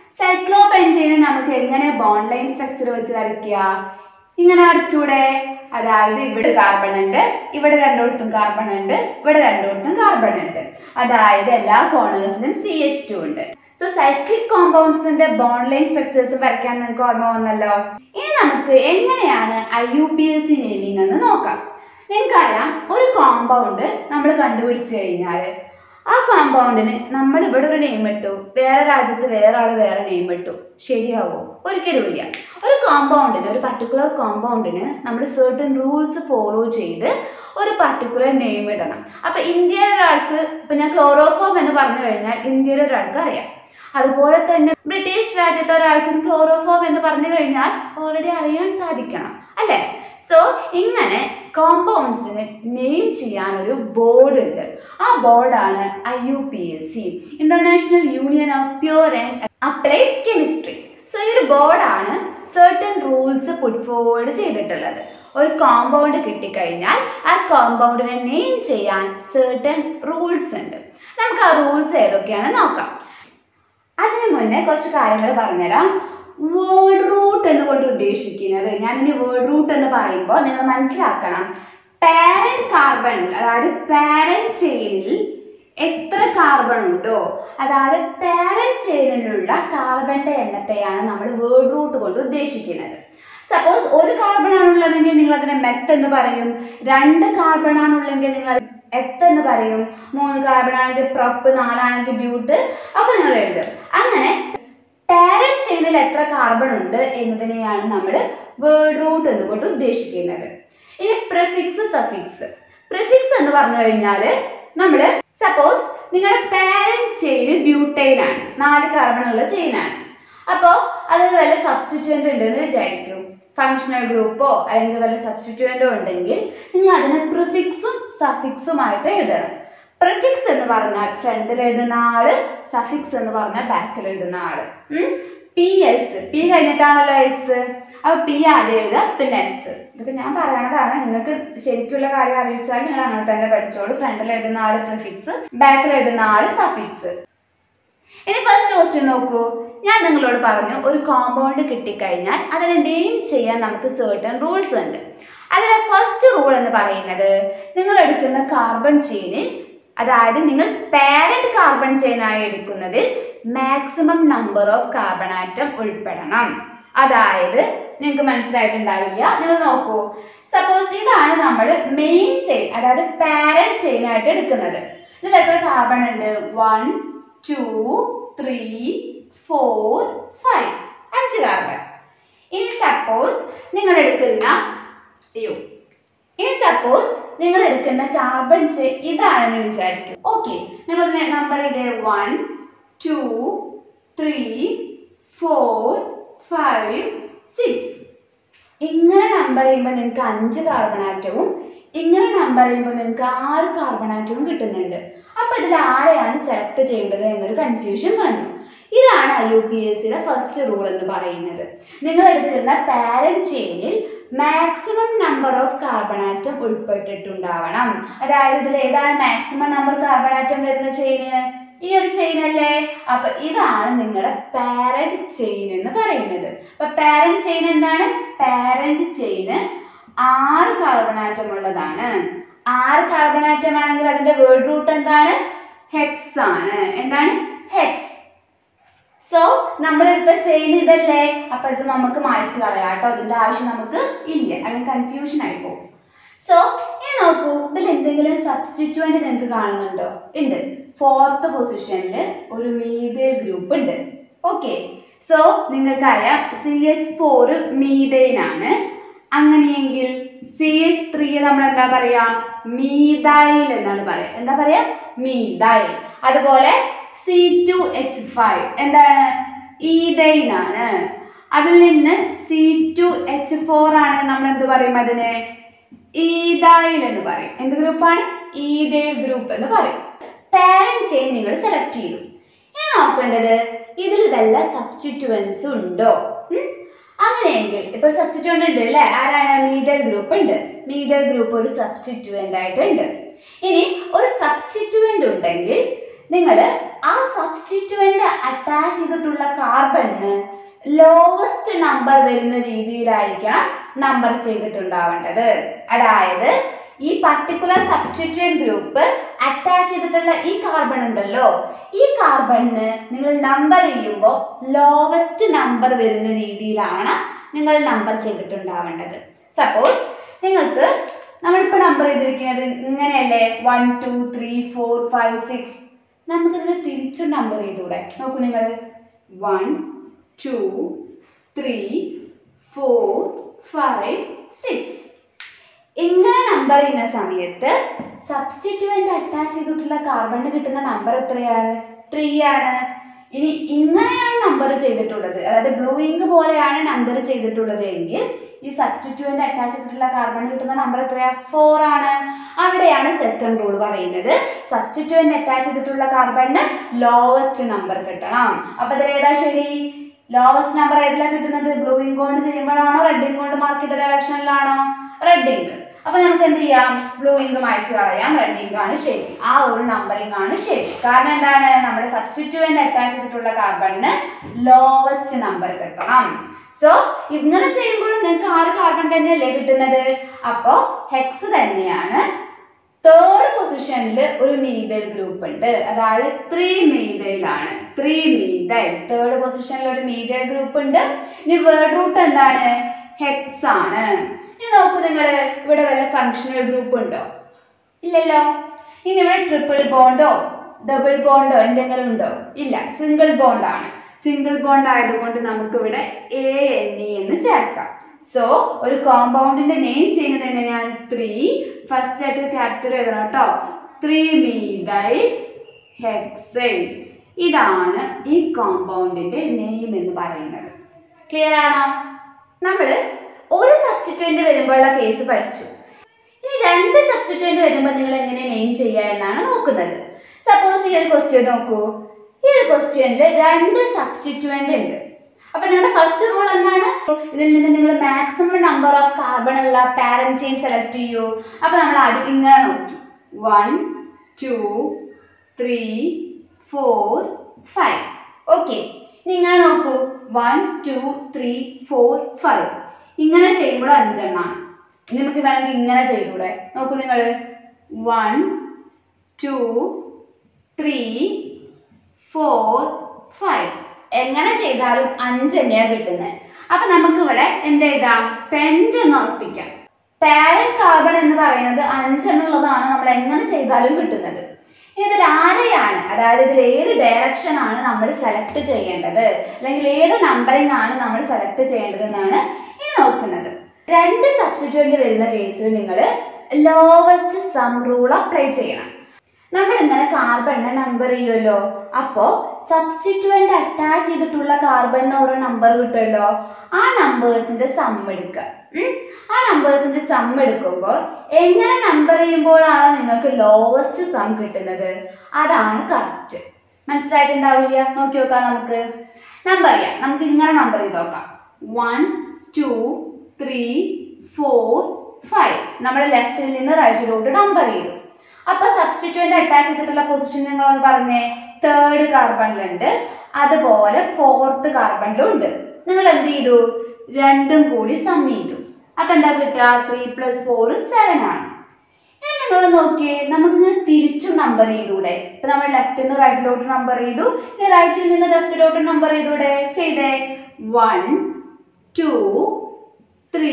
സൈക്ലോപെൻറ്റീനെ നമുക്ക് എങ്ങനെ ബോണ്ട് ലൈൻ സ്ട്രക്ചർ വെച്ച് വരയ്ക്കുക ഇങ്ങനെ വരച്ചൂടെ അതായത് ഇവിടെ കാർബൺ ഉണ്ട് ഇവിടെ രണ്ടിടത്തും കാർബൺ ഉണ്ട് ഇവിടെ രണ്ടിടത്തും കാർബൺ ഉണ്ട് അതായത് എല്ലാ കോണേഴ്സിനും സി എച്ച് ടു ഉണ്ട് സോ സൈക്ലിക് കോമ്പൗണ്ട്സിന്റെ ബോണ്ട് ലൈൻ സ്ട്രക്ചേഴ്സ് വരയ്ക്കാൻ നിങ്ങൾക്ക് ഓർമ്മ വന്നല്ലോ ഇനി നമുക്ക് എങ്ങനെയാണ് I U P S C naming എന്ന് നോക്കാം നിങ്ങൾക്കറിയാം ഒരു കോമ്പൗണ്ട് നമ്മൾ കണ്ടുപിടിച്ചു കഴിഞ്ഞാൽ ആ കോമ്പൗണ്ടിന് നമ്മൾ ഇവിടെ ഒരു നെയിം ഇട്ടു വേറെ രാജ്യത്ത് വേറെ ആൾ വേറെ നെയിം ഇട്ടു ശരിയാവോ ഒരിക്കലും ഇല്ല ഒരു കോമ്പൗണ്ടിന് ഒരു പർട്ടിക്കുലർ കോമ്പൗണ്ടിന് നമ്മൾ സർട്ടൻ റൂൾസ് ഫോളോ ചെയ്ത് ഒരു പർട്ടിക്കുലർ നെയിം ഇടണം അപ്പൊ ഇന്ത്യയിലെ ഒരാൾക്ക് ഇപ്പൊ ഞാൻ ക്ലോറോഫോം എന്ന് പറഞ്ഞു കഴിഞ്ഞാൽ ഇന്ത്യയിലെ ഒരാൾക്ക് അറിയാം അതുപോലെ തന്നെ ബ്രിട്ടീഷ് രാജ്യത്തെ ഒരാൾക്കും ക്ലോറോഫോം എന്ന് പറഞ്ഞു കഴിഞ്ഞാൽ ഓൾറെഡി അറിയാൻ സാധിക്കണം അല്ലേ സോ ഇങ്ങനെ കോമ്പൗണ്ട്സിന് നെയിം ചെയ്യാൻ ഒരു ബോർഡ് ഉണ്ട് ആ ബോർഡാണ് I U P S C International Union of Pure and Applied Chemistry so ഈ ഒരു ബോർഡാണ് സർട്ടൻ റൂൾസ് പുട്ട് ഫോർവേഡ് ചെയ്തിട്ടുള്ളത് ഒരു കോമ്പൗണ്ട് കിട്ടിക്കഴിഞ്ഞാൽ ആ കോമ്പൗണ്ടിനെ നെയിം ചെയ്യാൻ സർട്ടൻ റൂൾസ് ഉണ്ട് നമുക്ക് ആ റൂൾസ് ഏതൊക്കെയാണ് നോക്കാം അതിനു മുന്നേ കുറച്ച് കാര്യങ്ങൾ പറഞ്ഞുതരാം വേർഡ് റൂട്ട് എന്നുകൊണ്ട് ഉദ്ദേശിക്കുന്നത് ഞാൻ ഇനി വേർഡ് റൂട്ട് എന്ന് പറയുമ്പോൾ നിങ്ങൾ മനസ്സിലാക്കണം പാരന്റ് കാർബൺ അതായത് പാരന്റ് ചെയിനിൽ എത്ര കാർബൺ ഉണ്ടോ അതായത് പാരന്റ് ചെയിനിലുള്ള കാർബണിന്റെ എണ്ണത്തെയാണ് നമ്മൾ വേർഡ് റൂട്ട് കൊണ്ട് ഉദ്ദേശിക്കുന്നത് സപ്പോസ് ഒരു കാർബൺ ആണുള്ളതെങ്കിൽ നിങ്ങൾ അതിനെ മെത്ത് എന്ന് പറയും രണ്ട് കാർബൺ ആണുള്ളെങ്കിൽ നിങ്ങൾ എത്ത് എന്ന് പറയും മൂന്ന് കാർബൺ ആണെങ്കിൽ പ്രപ്പ് നാലാണെങ്കിൽ ബ്യൂട്ട് ഒക്കെ നിങ്ങൾ എഴുതും അങ്ങനെ പാരന്റ് ചെയിനിൽ എത്ര കാർബൺ ഉണ്ട് എന്നതിനെയാണ് നമ്മൾ വേർഡ് റൂട്ട് എന്നുകൊണ്ട് ഉദ്ദേശിക്കുന്നത് ഇനി പ്രിഫിക്സ് സഫിക്സ് പ്രിഫിക്സ് എന്ന് പറഞ്ഞു കഴിഞ്ഞാൽ നമ്മൾ സപ്പോസ് നിങ്ങളുടെ പാരന്റ് ചെയിൻ ബ്യൂട്ടൈൻ ആണ് നാല് കാർബൺ ഉള്ള ചെയിൻ ആണ് അപ്പോൾ അത് വല്ല സബ്സ്റ്റിറ്റ്യൂവൻ്റ് ഉണ്ടെന്ന് വിചാരിക്കും ഫങ്ഷണൽ ഗ്രൂപ്പോ അല്ലെങ്കിൽ വല്ല സബ്സ്റ്റിറ്റ്യൂവൻ്റോ ഉണ്ടെങ്കിൽ നിങ്ങൾ അതിനെ പ്രിഫിക്സും സഫിക്സുമായിട്ട് എഴുതണം പ്രിഫിക്സ് എന്ന് പറഞ്ഞാൽ ഫ്രണ്ടിൽ എഴുതുന്ന ആള് സഫിക്സ് എന്ന് പറഞ്ഞാൽ ബാക്കിൽ എഴുതുന്ന ആള് പി എസ് പി കഴിഞ്ഞിട്ടാണല്ലോ എസ് അപ്പൊ പി ആദ്യം എഴുതുക പിന്നെ എസ് ഇതൊക്കെ ഞാൻ പറയണതാണ് നിങ്ങൾക്ക് ശരിക്കുള്ള കാര്യം അറിയിച്ചാൽ നിങ്ങൾ അങ്ങനെ തന്നെ പഠിച്ചോളൂ ഫ്രണ്ടിൽ എഴുതുന്ന ആള് പ്രിഫിക്സ് ബാക്കിൽ എഴുതുന്ന ആള് സഫിക്സ് ഇനി ഫസ്റ്റ് ക്വസ്റ്റ്യൻ നോക്കൂ ഞാൻ നിങ്ങളോട് പറഞ്ഞു ഒരു കോമ്പൗണ്ട് കിട്ടിക്കഴിഞ്ഞാൽ അതിനെ നെയിം ചെയ്യാൻ നമുക്ക് സർട്ടൺ റൂൾസ് ഉണ്ട് അതിലെ ഫസ്റ്റ് റൂൾ എന്ന് പറയുന്നത് നിങ്ങൾ എടുക്കുന്ന കാർബൺ ചെയിനിൽ അതായത് നിങ്ങൾ പാരന്റ് കാർബൺ ചെയിനായി എടുക്കുന്നതിൽ maximum number of carbon atom ഉൾപ്പെടണം അതായത് നിങ്ങൾക്ക് മനസ്സിലായിട്ടുണ്ടാവില്ല നിങ്ങൾ നോക്കൂ സപ്പോസ് ഇതാണ് നമ്മൾ മെയിൻ ചെയിൻ അതായത് പാരന്റ് ചെയിൻ ആയിട്ട് എടുക്കുന്നത് ഇതിൽ എത്ര കാർബൺ ഉണ്ട് one two three four five അഞ്ച് കാർബൺ ഇനി സപ്പോസ് നിങ്ങൾ എടുക്കുന്ന അയ്യോ ഇനി സപ്പോസ് നിങ്ങൾ എടുക്കുന്ന കാർബൺ ചെയിൻ ഇതാണെന്ന് വിചാരിക്കും ഓക്കെ നിങ്ങൾ നമ്പർ ഇത് one two three four five six ഇങ്ങനെ നമ്പർ ചെയ്യുമ്പോൾ നിങ്ങൾക്ക് അഞ്ച് കാർബൺ ആറ്റവും ഇങ്ങനെ നമ്പർ ചെയ്യുമ്പോൾ നിങ്ങൾക്ക് ആറ് കാർബൺ ആറ്റവും കിട്ടുന്നുണ്ട് അപ്പൊ ഇതിൽ ആരെയാണ് സെലക്ട് ചെയ്യേണ്ടത് എന്നൊരു കൺഫ്യൂഷൻ വന്നു ഇതാണ് ഐ യു പി എസ് സിയുടെ ഫസ്റ്റ് റൂൾ എന്ന് പറയുന്നത് നിങ്ങൾ എടുക്കുന്ന പാരന്റ് ചെയിനിൽ maximum number of carbon atom ഉൾപ്പെട്ടിട്ടുണ്ടാവണം അതായത് ഇതിൽ ഏതാണ് മാക്സിമം നമ്പർ കാർബൺ ആറ്റം വരുന്ന ചെയിന് ഈ ഒരു ചെയിൻ അല്ലേ അപ്പൊ ഇതാണ് നിങ്ങളുടെ പാരന്റ് ചെയിൻ എന്ന് പറയുന്നത് അപ്പൊ പാരന്റ് ചെയിൻ എന്താണ് പാരന്റ് ചെയിന് ആറ് കാർബൺ ആറ്റം ഉള്ളതാണ് ആറ് കാർബൺ ആറ്റം ആണെങ്കിൽ അതിന്റെ വേർഡ് റൂട്ട് എന്താണ് ഹെക്സ് ആണ് എന്താണ് ഹെക്സ് സോ നമ്മൾ എടുത്ത ചെയിൻ ഇതല്ലേ അപ്പൊ ഇത് നമുക്ക് മായ്ച്ചു കളയാം കേട്ടോ ഇതിന്റെ ആവശ്യം നമുക്ക് ഇല്ല അല്ലെങ്കിൽ കൺഫ്യൂഷൻ ആയി പോകും സോ ഇനി നോക്കൂ ഇതിൽ എന്തെങ്കിലും സബ്സ്റ്റിറ്റ്യൂവന്റ് നിങ്ങൾക്ക് കാണുന്നുണ്ടോ ഉണ്ട് ഫോർത്ത് പൊസിഷനിൽ ഒരു മീതേൽ ഗ്രൂപ്പ് ഉണ്ട് ഓക്കെ സോ നിങ്ങൾക്കറിയാം സി എച്ച് ഫോർ മീതൈൻ ആണ് അങ്ങനെയെങ്കിൽ സി എച്ച് ത്രീ നമ്മൾ എന്താ പറയാ മീതൈൽ എന്നാണ് പറയാ എന്താ പറയാ മീതൈൽ അതുപോലെ സി ടു എച്ച് ഫൈവ് എന്താണ് ഈതൈൻ ആണ് അതിൽ നിന്ന് സി ടു എച്ച് ഫോർ ആണ് നമ്മൾ എന്ത് പറയും അതിനെ ഈതൈൽ എന്ന് പറയും എന്ത് ഗ്രൂപ്പാണ് ഈതൈൽ ഗ്രൂപ്പ് എന്ന് പറയും പാരന്റ് ചെയിൻ നിങ്ങൾ സെലക്ട് ചെയ്തു ഇനി നോക്കേണ്ടത് ഇതിൽ വല്ല സബ്സ്റ്റിറ്റ്യുവൻസ് ഉണ്ടോ ഉം? അങ്ങനെയെങ്കിൽ ഇപ്പൊ സബ്സ്റ്റിറ്റ്യൂവന്റ് ഉണ്ട് അല്ലേ ആരാണ് മീതൽ ഗ്രൂപ്പ് ഉണ്ട് മീതൽ ഗ്രൂപ്പ് ഒരു സബ്സ്റ്റിറ്റ്യൂവന്റ് ആയിട്ട് ഉണ്ട് ഇനി ഒരു സബ്സ്റ്റിറ്റ്യൂവന്റ് ഉണ്ടെങ്കിൽ നിങ്ങൾ ആ സബ്സ്റ്റിറ്റ്യൂവന്റ് അറ്റാച്ച് ചെയ്തിട്ടുള്ള കാർബണിന് ലോവസ്റ്റ് നമ്പർ വരുന്ന രീതിയിലായിരിക്കണം നമ്പർ ചെയ്തിട്ടുണ്ടാവേണ്ടത് അതായത് ഈ പർട്ടിക്കുലർ സബ്സ്റ്റിറ്റ്യൂവന്റ് ഗ്രൂപ്പ് അറ്റാച്ച് ചെയ്തിട്ടുള്ള ഈ കാർബൺ ഉണ്ടല്ലോ ഈ കാർബണിന് നിങ്ങൾ നമ്പർ ചെയ്യുമ്പോൾ ലോവസ്റ്റ് നമ്പർ വരുന്ന രീതിയിലാണ് നിങ്ങൾ നമ്പർ ചെയ്തിട്ടുണ്ടാവേണ്ടത് സപ്പോസ് നിങ്ങൾക്ക് നമ്മളിപ്പോൾ നമ്പർ ചെയ്തിരിക്കുന്നത് ഇങ്ങനെയല്ലേ one two three four five six നമുക്കിതിനെ തിരിച്ചും നമ്പർ ചെയ്തൂടെ നോക്കൂ നിങ്ങൾ one two three four five six ഇങ്ങനെ നമ്പർ ചെയ്യുന്ന സമയത്ത് സബ്സ്റ്റിറ്റ്യൂവൻ്റ് അറ്റാച്ച് ചെയ്തിട്ടുള്ള കാർബണിന് കിട്ടുന്ന നമ്പർ എത്രയാണ് ത്രീ ആണ് ഇനി ഇങ്ങനെയാണ് നമ്പർ ചെയ്തിട്ടുള്ളത് അതായത് ബ്ലൂ ഇങ്ക് പോലെയാണ് നമ്പർ ചെയ്തിട്ടുള്ളത് എങ്കിൽ ഈ സബ്സ്റ്റിറ്റ്യൂവൻ്റ് അറ്റാച്ച് ചെയ്തിട്ടുള്ള കാർബണിന് കിട്ടുന്ന നമ്പർ എത്രയാ ഫോർ ആണ് അവിടെയാണ് സെക്കൻഡ് റൂൾ പറയുന്നത് സബ്സ്റ്റിറ്റ്യൂവൻ്റ് അറ്റാച്ച് ചെയ്തിട്ടുള്ള കാർബണിന് ലോവസ്റ്റ് നമ്പർ കിട്ടണം അപ്പൊ ഇത് ഏതാ ശരി ലോവസ്റ്റ് നമ്പർ ഏതിലാണ് കിട്ടുന്നത് ബ്ലൂ ഇങ്ക് കൊണ്ട് ചെയ്യുമ്പോഴാണോ റെഡ് ഇങ്ക് കൊണ്ട് മാർക്ക് ചെയ്ത ഡയറക്ഷനിലാണോ റെഡ് ഇങ്ക് അപ്പൊ നമുക്ക് എന്ത് ചെയ്യാം ബ്ലൂ ഇങ്ക് മായ്ച്ചു കളയാം റെഡ് ഇങ്ക് ആണ് ശരി ആ ഒരു നമ്പറിംഗ് ആണ് ശരി കാരണം എന്താണ് നമ്മുടെ സബ്സ്റ്റിറ്റ്യൂവന്റ് അറ്റാച്ച് ചെയ്തിട്ടുള്ള കാർബണിന് ലോവസ്റ്റ് നമ്പർ കിട്ടണം സോ ഇങ്ങനെ ചെയ്യുമ്പോഴും നിങ്ങൾക്ക് ആറ് കാർബൺ തന്നെയല്ലേ കിട്ടുന്നത് അപ്പോ ഹെക്സ് തന്നെയാണ് തേർഡ് പൊസിഷനിൽ ഒരു മീതൈൽ ഗ്രൂപ്പ് ഉണ്ട് അതായത് ത്രീ മീതൈലാണ് ത്രീ മീതൈൽ തേർഡ് പൊസിഷനിൽ ഒരു മീതൈൽ ഗ്രൂപ്പ് ഉണ്ട് ഇനി വേർഡ് റൂട്ട് എന്താണ് ഹെക്സ് ആണ് ഇനി നോക്കൂ നിങ്ങൾ ഇവിടെ വല്ല ഫങ്ഷണൽ ഗ്രൂപ്പ് ഉണ്ടോ ഇല്ലല്ലോ ഇനി ഇവിടെ ട്രിപ്പിൾ ബോണ്ടോ ഡബിൾ ബോണ്ടോ എന്തെങ്കിലും ഉണ്ടോ ഇല്ല സിംഗിൾ ബോണ്ടാണ് സിംഗിൾ ബോണ്ട് ആയതുകൊണ്ട് നമുക്ക് ഇവിടെ എ എൻ ഇ എന്ന് ചേർക്കാം സോ ഒരു കോമ്പൗണ്ടിന്റെ നെയിം ചെയ്യുന്നത് എങ്ങനെയാണ് ത്രീ ഫസ്റ്റ് ലെറ്റർ ക്യാപിറ്റൽ എഴുതണം കേട്ടോ ത്രീ മീതൈ ഹെക്സൈൻ ഇതാണ് ഈ കോമ്പൗണ്ടിന്റെ നെയിം എന്ന് പറയുന്നത് ക്ലിയർ ആണോ നമ്മൾ ഒരു സബ്സ്റ്റിറ്റ്യൂന്റ് വരുമ്പോഴുള്ള കേസ് പഠിച്ചു ഇനി രണ്ട് സബ്സ്റ്റിറ്റ്യൂന്റ് വരുമ്പോൾ നിങ്ങൾ എങ്ങനെ നെയിം ചെയ്യുക എന്നാണ് നോക്കുന്നത് സപ്പോസ് ഈ ഒരു ക്വസ്റ്റ്യൻ നോക്കൂ ഈ ഒരു ക്വസ്റ്റ്യനിൽ രണ്ട് സബ്സ്റ്റിറ്റ്യൂവന്റ് ഉണ്ട് അപ്പൊ നിങ്ങളുടെ ഫസ്റ്റ് റൂൾ എന്താണ് ഇതിൽ നിന്ന് നിങ്ങൾ മാക്സിമം നമ്പർ ഓഫ് കാർബൺ ഉള്ള പാരന്റ് ചെയിൻ സെലക്ട് ചെയ്യൂ അപ്പൊ നമ്മൾ ആദ്യം ഇങ്ങനെ നോക്കി one two three four five okay നിങ്ങൾ നോക്കൂ one two three four five ഇങ്ങനെ ചെയ്യുമ്പോൾ അഞ്ചെണ്ണമാണ് ഇനി നമുക്ക് വേണമെങ്കിൽ ഇങ്ങനെ ചെയ്തൂടെ നോക്കൂ നിങ്ങൾ one two three four five എങ്ങനെ ചെയ്താലും അഞ്ച് തന്നെയാണ് കിട്ടുന്നത് അപ്പൊ നമുക്ക് ഇവിടെ എന്ത് എഴുതാം പെൻറ്റ് എന്ന് ഉറപ്പിക്കാം പാരന്റ് കാർബൺ എന്ന് പറയുന്നത് അഞ്ചെണ്ണുള്ളതാണ് നമ്മൾ എങ്ങനെ ചെയ്താലും കിട്ടുന്നത് ഇനി ഇതിൽ ആരെയാണ് അതായത് ഇതിൽ ഏത് ഡയറക്ഷൻ ആണ് നമ്മൾ സെലക്ട് ചെയ്യേണ്ടത് അല്ലെങ്കിൽ ഏത് നമ്പറിംഗ് ആണ് നമ്മൾ സെലക്ട് ചെയ്യേണ്ടത് എന്നാണ് ഇനി നോക്കുന്നത് രണ്ട് സബ്സ്റ്റിറ്റ്യൂന്റ് വരുന്ന കേസിൽ നിങ്ങൾ ലോവസ്റ്റ് സം റൂൾ അപ്ലൈ ചെയ്യണം നമ്മൾ ഇങ്ങനെ കാർബണിനെ നമ്പർ ചെയ്യുമല്ലോ അപ്പോ സബ്സ്റ്റിറ്റ്യൂവന്റ് അറ്റാച്ച് ചെയ്തിട്ടുള്ള കാർബണിന് ഓരോ നമ്പർ കിട്ടുമല്ലോ ആ നമ്പേഴ്സിന്റെ സം എടുക്കുക ഉം. ആ നമ്പേഴ്സിന്റെ സം എടുക്കുമ്പോൾ എങ്ങനെ നമ്പർ ചെയ്യുമ്പോഴാണോ നിങ്ങൾക്ക് ലോവസ്റ്റ് സം കിട്ടുന്നത് അതാണ് കറക്റ്റ് മനസ്സിലായിട്ടുണ്ടാവില്ല നോക്കി നോക്കാം നമുക്ക് നമ്പർ ചെയ്യാം നമുക്ക് ഇങ്ങനെ നമ്പർ ചെയ്ത് നോക്കാം one two three four five നമ്മൾ ലെഫ്റ്റിൽ നിന്ന് റൈറ്റിലോട്ട് നമ്പർ ചെയ്തു അപ്പൊ സബ്സ്റ്റിറ്റ്യൂന്റ് അറ്റാച്ച് ചെയ്തിട്ടുള്ള പൊസിഷൻ നിങ്ങളൊന്ന് പറഞ്ഞേ തേർഡ് കാർബണിലുണ്ട് അതുപോലെ ഫോർത്ത് കാർബണിലും ഉണ്ട് നിങ്ങൾ എന്ത് ചെയ്തു രണ്ടും കൂടി സം ചെയ്തു അപ്പൊ എന്താ കിട്ടുക ത്രീ പ്ലസ് ഫോർ സെവൻ ആണ് ഇനി നിങ്ങൾ നോക്കിയേ നമുക്ക് ഇങ്ങനെ തിരിച്ചും നമ്പർ ചെയ്തൂടെ ഇപ്പൊ നമ്മൾ ലെഫ്റ്റിൽ നിന്ന് റൈറ്റിലോട്ട് നമ്പർ ചെയ്തു ഇനി റൈറ്റിൽ നിന്ന് ലെഫ്റ്റിലോട്ട് നമ്പർ ചെയ്തൂടെ ചെയ്തേ one two three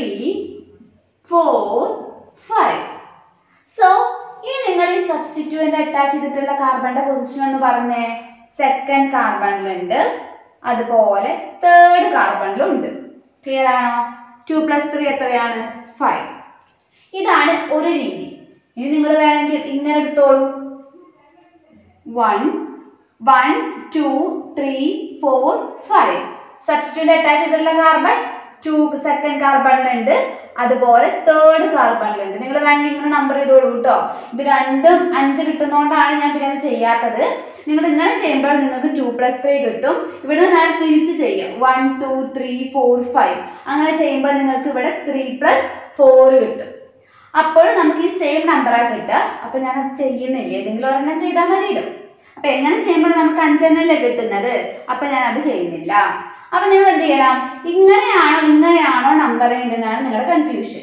four five so ഇനി നിങ്ങൾ ഈ സബ്സ്റ്റിറ്റ്യൂവന്റ് അറ്റാച്ച് ചെയ്തിട്ടുള്ള കാർബണിന്റെ പൊസിഷൻ എന്ന് പറഞ്ഞേ സെക്കൻഡ് കാർബണിലുണ്ട് അതുപോലെ തേർഡ് കാർബണിലും ഉണ്ട് ക്ലിയർ ആണോ ടു പ്ലസ് ത്രീ എത്രയാണ് ഫൈവ് ഇതാണ് ഒരു രീതി ഇനി നിങ്ങൾ വേണമെങ്കിൽ ഇങ്ങനെ എടുത്തോളൂ one one two three four five substitute attach ചെയ്തിട്ടുള്ള കാർബൺ ടു സെക്കൻഡ് കാർബണിലുണ്ട് അതുപോലെ തേർഡ് കാർബണിലുണ്ട് നിങ്ങൾ വേണമെങ്കിൽ ഇങ്ങനെ നമ്പർ ചെയ്തോളൂ കേട്ടോ ഇത് രണ്ടും അഞ്ച് കിട്ടുന്നതുകൊണ്ടാണ് ഞാൻ പിന്നെ അത് ചെയ്യാത്തത് നിങ്ങൾ ഇങ്ങനെ ചെയ്യുമ്പോൾ നിങ്ങൾക്ക് ടു പ്ലസ് ത്രീ കിട്ടും ഇവിടെ ഞാൻ തിരിച്ച് ചെയ്യാം one two three four five അങ്ങനെ ചെയ്യുമ്പോൾ നിങ്ങൾക്ക് ഇവിടെ ത്രീ പ്ലസ് ഫോർ കിട്ടും അപ്പോൾ നമുക്ക് ഈ സെയിം നമ്പറാണ് കിട്ടുക അപ്പോൾ ഞാനത് ചെയ്യുന്നില്ല ഏതെങ്കിലും ഒരെണ്ണം ചെയ്താൽ മതിയല്ലോ അപ്പം അപ്പൊ എങ്ങനെ ചെയ്യുമ്പോൾ നമുക്ക് അഞ്ചെണ്ണല്ലേ കിട്ടുന്നത് അപ്പൊ ഞാൻ അത് ചെയ്യുന്നില്ല അപ്പൊ നിങ്ങൾ എന്ത് ചെയ്യണം ഇങ്ങനെയാണോ ഇങ്ങനെയാണോ നമ്പർ ഉണ്ടെന്നാണ് നിങ്ങളുടെ കൺഫ്യൂഷൻ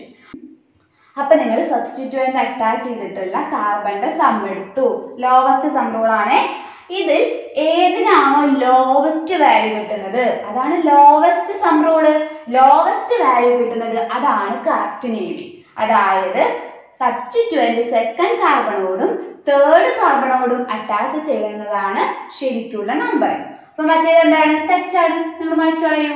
അപ്പൊ നിങ്ങൾ സബ്സ്റ്റിറ്റ്യൂവന്റ് അറ്റാച്ച് ചെയ്തിട്ടുള്ള കാർബണിന്റെ സം എടുത്തു ലോവസ്റ്റ് സം റൂളാണ് ഇതിൽ ഏതിനാണോ ലോവസ്റ്റ് വാല്യൂ കിട്ടുന്നത് അതാണ് lowest sum rule lowest value കിട്ടുന്നത് അതാണ് കറക്റ്റ് നെയിമിംഗ് അതായത് സബ്സ്റ്റിറ്റ്യൂവന്റ് സെക്കൻഡ് കാർബണോടും തേർഡ് കാർബണോടും അറ്റാച്ച് ചെയ്യുന്നതാണ് ശരിക്കുള്ള നമ്പർ അപ്പൊ മറ്റേത് എന്താണ് തെറ്റാണ് നിങ്ങൾ മായ്ച്ചു കളയൂ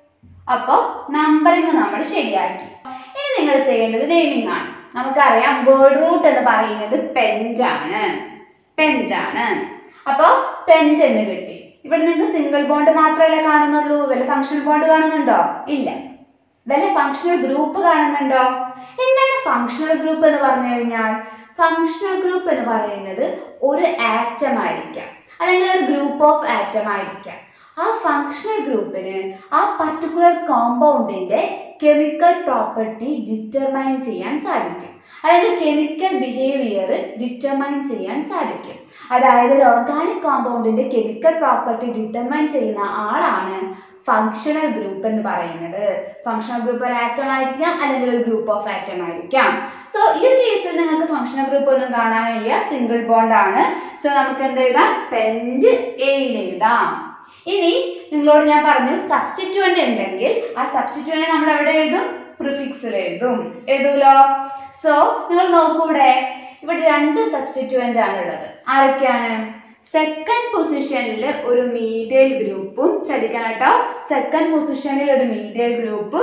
അപ്പൊ നമ്പറിങ് നമ്മൾ ശരിയാക്കി ഇനി നിങ്ങൾ ചെയ്യേണ്ടത് നെയിമിംഗ് ആണ് നമുക്കറിയാം വേർഡ് റൂട്ട് എന്ന് പറയുന്നത് പെൻറ്റ് ആണ് പെൻറ്റ് ആണ് അപ്പൊ പെൻറ്റ് എന്ന് കിട്ടി ഇവിടെ നിങ്ങൾക്ക് സിംഗിൾ ബോണ്ട് മാത്രമല്ലേ കാണുന്നുള്ളൂ വല്ല ഫങ്ഷണൽ ബോണ്ട് കാണുന്നുണ്ടോ ഇല്ല വല്ല ഫങ്ഷണൽ ഗ്രൂപ്പ് കാണുന്നുണ്ടോ എന്താണ് ഫങ്ഷണൽ ഗ്രൂപ്പ് എന്ന് പറഞ്ഞു കഴിഞ്ഞാൽ ഫങ്ഷണൽ ഗ്രൂപ്പ് എന്ന് പറയുന്നത് ഒരു ആറ്റം ആയിരിക്കാം അല്ലെങ്കിൽ ഒരു ഗ്രൂപ്പ് ഓഫ് ആറ്റം ആയിരിക്കാം ആ ഫങ്ഷണൽ ഗ്രൂപ്പിന് ആ പർട്ടിക്കുലർ കോമ്പൗണ്ടിന്റെ കെമിക്കൽ പ്രോപ്പർട്ടി ഡിറ്റർമൈൻ ചെയ്യാൻ സാധിക്കും അല്ലെങ്കിൽ കെമിക്കൽ ബിഹേവിയർ ഡിറ്റർമൈൻ ചെയ്യാൻ സാധിക്കും അതായത് ഒരു ഓർഗാനിക് കോമ്പൗണ്ടിന്റെ കെമിക്കൽ പ്രോപ്പർട്ടി ഡിറ്റർമൈൻ ചെയ്യുന്ന ആളാണ് ഫങ്ഷണൽ ഗ്രൂപ്പ് എന്ന് പറയുന്നത് ഫങ്ഷണൽ ഗ്രൂപ്പ് ഒരു ആറ്റം ആയിരിക്കാം അല്ലെങ്കിൽ ഒരു ഗ്രൂപ്പ് ഓഫ് ആറ്റം ആയിരിക്കാം സോ ഈ ഒരു കേസിൽ നിങ്ങൾക്ക് ഫങ്ഷണൽ ഗ്രൂപ്പ് ഒന്നും കാണാനില്ല സിംഗിൾ ബോണ്ട് ആണ് സോ നമുക്ക് എന്ത് എഴുതാം പെൻറ്റ് എയിൽ എഴുതാം ഇനി നിങ്ങളോട് ഞാൻ പറഞ്ഞു സബ്സ്റ്റിറ്റ്യൂവന്റ് ഉണ്ടെങ്കിൽ ആ സബ്സ്റ്റിറ്റ്യൂവന്റ് നമ്മൾ എവിടെ എഴുതും പ്രിഫിക്സിൽ എഴുതും എഴുതൂലോ സോ നിങ്ങൾ നോക്കൂടെ ഇവിടെ രണ്ട് സബ്സ്റ്റിറ്റ്യൂവന്റ് ആണ് ഉള്ളത് ആരൊക്കെയാണ് സെക്കൻഡ് പൊസിഷനിൽ ഒരു മീഡിയൽ ഗ്രൂപ്പും ശ്രദ്ധിക്കണം കേട്ടോ സെക്കൻഡ് പൊസിഷനിൽ ഒരു മീഡിയൽ ഗ്രൂപ്പും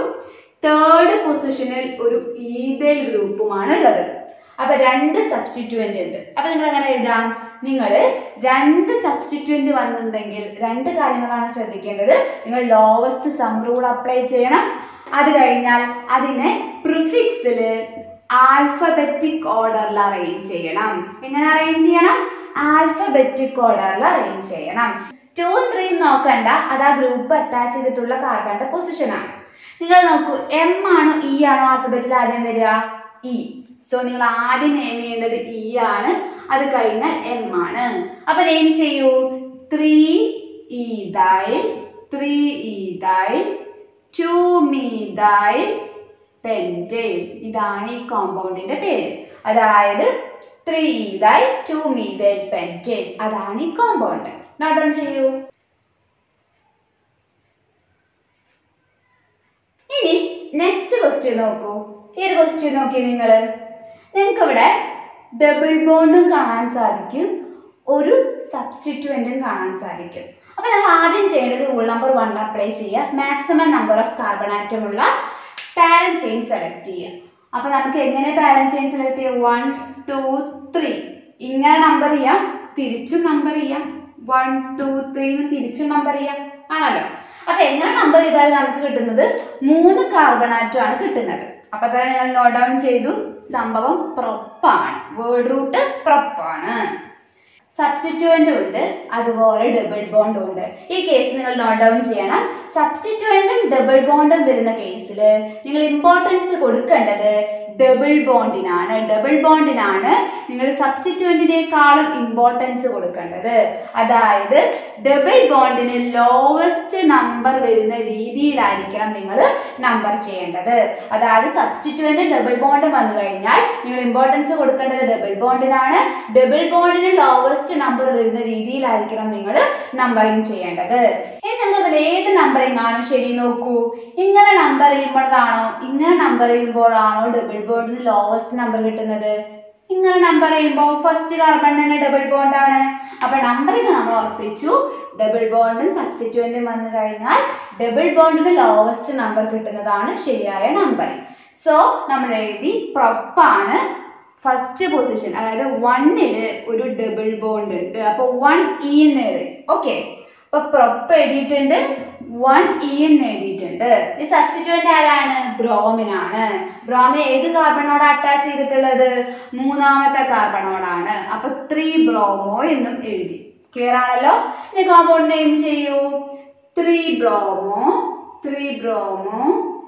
തേർഡ് പൊസിഷനിൽ ഒരു ഈതേൽ ഗ്രൂപ്പുമാണ് ഉള്ളത് അപ്പൊ രണ്ട് സബ്സ്റ്റിറ്റ്യൂവന്റ് ഉണ്ട് അപ്പൊ നിങ്ങൾ എങ്ങനെ എഴുതാം നിങ്ങൾ രണ്ട് സബ്സ്റ്റിറ്റ്യൂവന്റ് വന്നിട്ടുണ്ടെങ്കിൽ രണ്ട് കാര്യങ്ങളാണ് ശ്രദ്ധിക്കേണ്ടത് നിങ്ങൾ ലോവസ്റ്റ് സം റൂൾ അപ്ലൈ ചെയ്യണം അത് കഴിഞ്ഞാൽ അതിനെ പ്രിഫിക്സിൽ ആൽഫബറ്റിക് ഓർഡറിൽ അറേഞ്ച് ചെയ്യണം എങ്ങനെ അറേഞ്ച് ചെയ്യണം ആൽഫബറ്റിക് ഓർഡറിൽ അറേഞ്ച് ചെയ്യണം ടൂവും ത്രീയും നോക്കണ്ട അത് ആ ഗ്രൂപ്പ് അറ്റാച്ച് ചെയ്തിട്ടുള്ള കാർബണിന്റെ പൊസിഷൻ ആണ് നിങ്ങൾ നോക്കൂ എം ആണോ ഇ ആണോ ആൽഫബറ്റിൽ ആദ്യം വരിക ഇ സോ നിങ്ങൾ ആദ്യം നെയിം ചെയ്യേണ്ടത് ഇ ആണ് അത് കഴിഞ്ഞാൽ എം ആണ് അപ്പൊ നെയിം ചെയ്യൂ three ethyl three ethyl two methyl pentyl ഇതാണ് ഈ കോമ്പൗണ്ടിന്റെ പേര് അതായത് three ethyl two methyl pentyl അതാണ് ഈ കോമ്പൗണ്ട് നോട്ട് ഡൗൺ ചെയ്യൂ ഇനി നെക്സ്റ്റ് ക്വസ്റ്റ്യൻ നോക്കൂ ഈ ഒരു ക്വസ്റ്റ്യൻ നോക്കി നിങ്ങൾ നിങ്ങൾക്ക് ഇവിടെ ഡബിൾ ബോണ്ടും കാണാൻ സാധിക്കും ഒരു സബ്സ്റ്റിറ്റ്യൂവൻറ്റും കാണാൻ സാധിക്കും അപ്പോൾ നമ്മൾ ആദ്യം ചെയ്യേണ്ടത് റൂൾ നമ്പർ വൺ അപ്ലൈ ചെയ്യുക maximum number of carbon atom ഉള്ള പാരന്റ് ചെയിൻ സെലക്ട് ചെയ്യുക അപ്പോൾ നമുക്ക് എങ്ങനെ പാരന്റ് ചെയിൻ സെലക്ട് ചെയ്യാം വൺ ടു ത്രീ ഇങ്ങനെ നമ്പർ ചെയ്യാം തിരിച്ചും നമ്പർ ചെയ്യാം വൺ ടു ത്രീ തിരിച്ചും നമ്പർ ചെയ്യാം ആണല്ലോ അപ്പൊ എങ്ങനെ നമ്പർ ചെയ്താൽ നമുക്ക് കിട്ടുന്നത് മൂന്ന് കാർബൺ ആറ്റം ആണ് കിട്ടുന്നത് അപ്പൊ തന്നെ നിങ്ങൾ നോട്ട് ഡൗൺ ചെയ്തു സംഭവം പ്രൊപ്പാണ് വേർഡ് റൂട്ട് പ്രൊപ്പാണ് സബ്സ്റ്റിറ്റ്യൂവൻറ്റും ഉണ്ട് അതുപോലെ ഡബിൾ ബോണ്ടും ഉണ്ട് ഈ കേസ് നിങ്ങൾ നോട്ട് ഡൗൺ ചെയ്യണം സബ്സ്റ്റിറ്റ്യൂവൻറ്റും ഡബിൾ ബോണ്ടും വരുന്ന കേസിൽ നിങ്ങൾ ഇമ്പോർട്ടൻസ് കൊടുക്കേണ്ടത് ഡബിൾ ബോണ്ടിനാണ് ഡബിൾ ബോണ്ടിനാണ് നിങ്ങൾ സബ്സ്റ്റിറ്റ്യൂവൻറ്റിനേക്കാളും ഇമ്പോർട്ടൻസ് കൊടുക്കേണ്ടത് അതായത് ഡബിൾ ബോണ്ടിന് ലോവസ്റ്റ് നമ്പർ വരുന്ന രീതിയിലായിരിക്കണം നിങ്ങൾ നമ്പർ ചെയ്യേണ്ടത് അതായത് സബ്സ്റ്റിറ്റ്യൂവൻറ്റ് ഡബിൾ ബോണ്ട് വന്നു കഴിഞ്ഞാൽ നിങ്ങൾ ഇമ്പോർട്ടൻസ് കൊടുക്കേണ്ടത് ഡബിൾ ബോണ്ടിനാണ് ഡബിൾ ബോണ്ടിന് ലോവസ്റ്റ് നമ്പർ വരുന്ന രീതിയിലായിരിക്കണം നിങ്ങൾ നമ്പറിങ് ചെയ്യേണ്ടത് ഇനി നിങ്ങൾ അതിൽ ഏത് നമ്പറിങ് ആണ് ശരി നോക്കൂ ഇങ്ങനെ നമ്പർ ചെയ്യുമ്പോഴാണോ ഇങ്ങനെ നമ്പർ ചെയ്യുമ്പോഴാണോ ഡബിൾ ബോണ്ടിന് ലോവസ്റ്റ് നമ്പർ കിട്ടുന്നത് ഇങ്ങനെ നമ്പർ ചെയ്യുമ്പോൾ ഫസ്റ്റ് കാർബൺ തന്നെ ഡബിൾ ബോണ്ട് ആണ് അപ്പൊ നമ്പറിങ് നമ്മൾ ഉറപ്പിച്ചു ഡബിൾ ബോണ്ടും സബ്സ്റ്റിറ്റ്യൂവന്റും വന്നു കഴിഞ്ഞാൽ ഡബിൾ ബോണ്ടിന് ലോവസ്റ്റ് നമ്പർ കിട്ടുന്നതാണ് ശരിയായ നമ്പറിങ് സോ നമ്മൾ എഴുതി പ്രൊപ്പാണ് ഫസ്റ്റ് പൊസിഷൻ അതായത് വണ്ണില് ഒരു ഡബിൾ ബോണ്ട് ഉണ്ട് അപ്പൊ വൺ ഇ എന്ന് എഴുതി ഓക്കെ അപ്പൊ പ്രൊപ്പ് എഴുതിയിട്ടുണ്ട് വൺ ഇ എന്ന് എഴുതിയിട്ടുണ്ട് ഈ സബ്സ്റ്റിറ്റ്യൂവന്റ് ആരാണ് ബ്രോമിനാണ് ബ്രോമിൻ ഏത് കാർബണോട് അറ്റാച്ച് ചെയ്തിട്ടുള്ളത് മൂന്നാമത്തെ കാർബണോടാണ് അപ്പൊ ത്രീ ബ്രോമോ എന്നും എഴുതി ക്ലിയർ ആണല്ലോ ഇനി കോമ്പൗണ്ട് നെയിം ചെയ്യൂ three bromo three bromo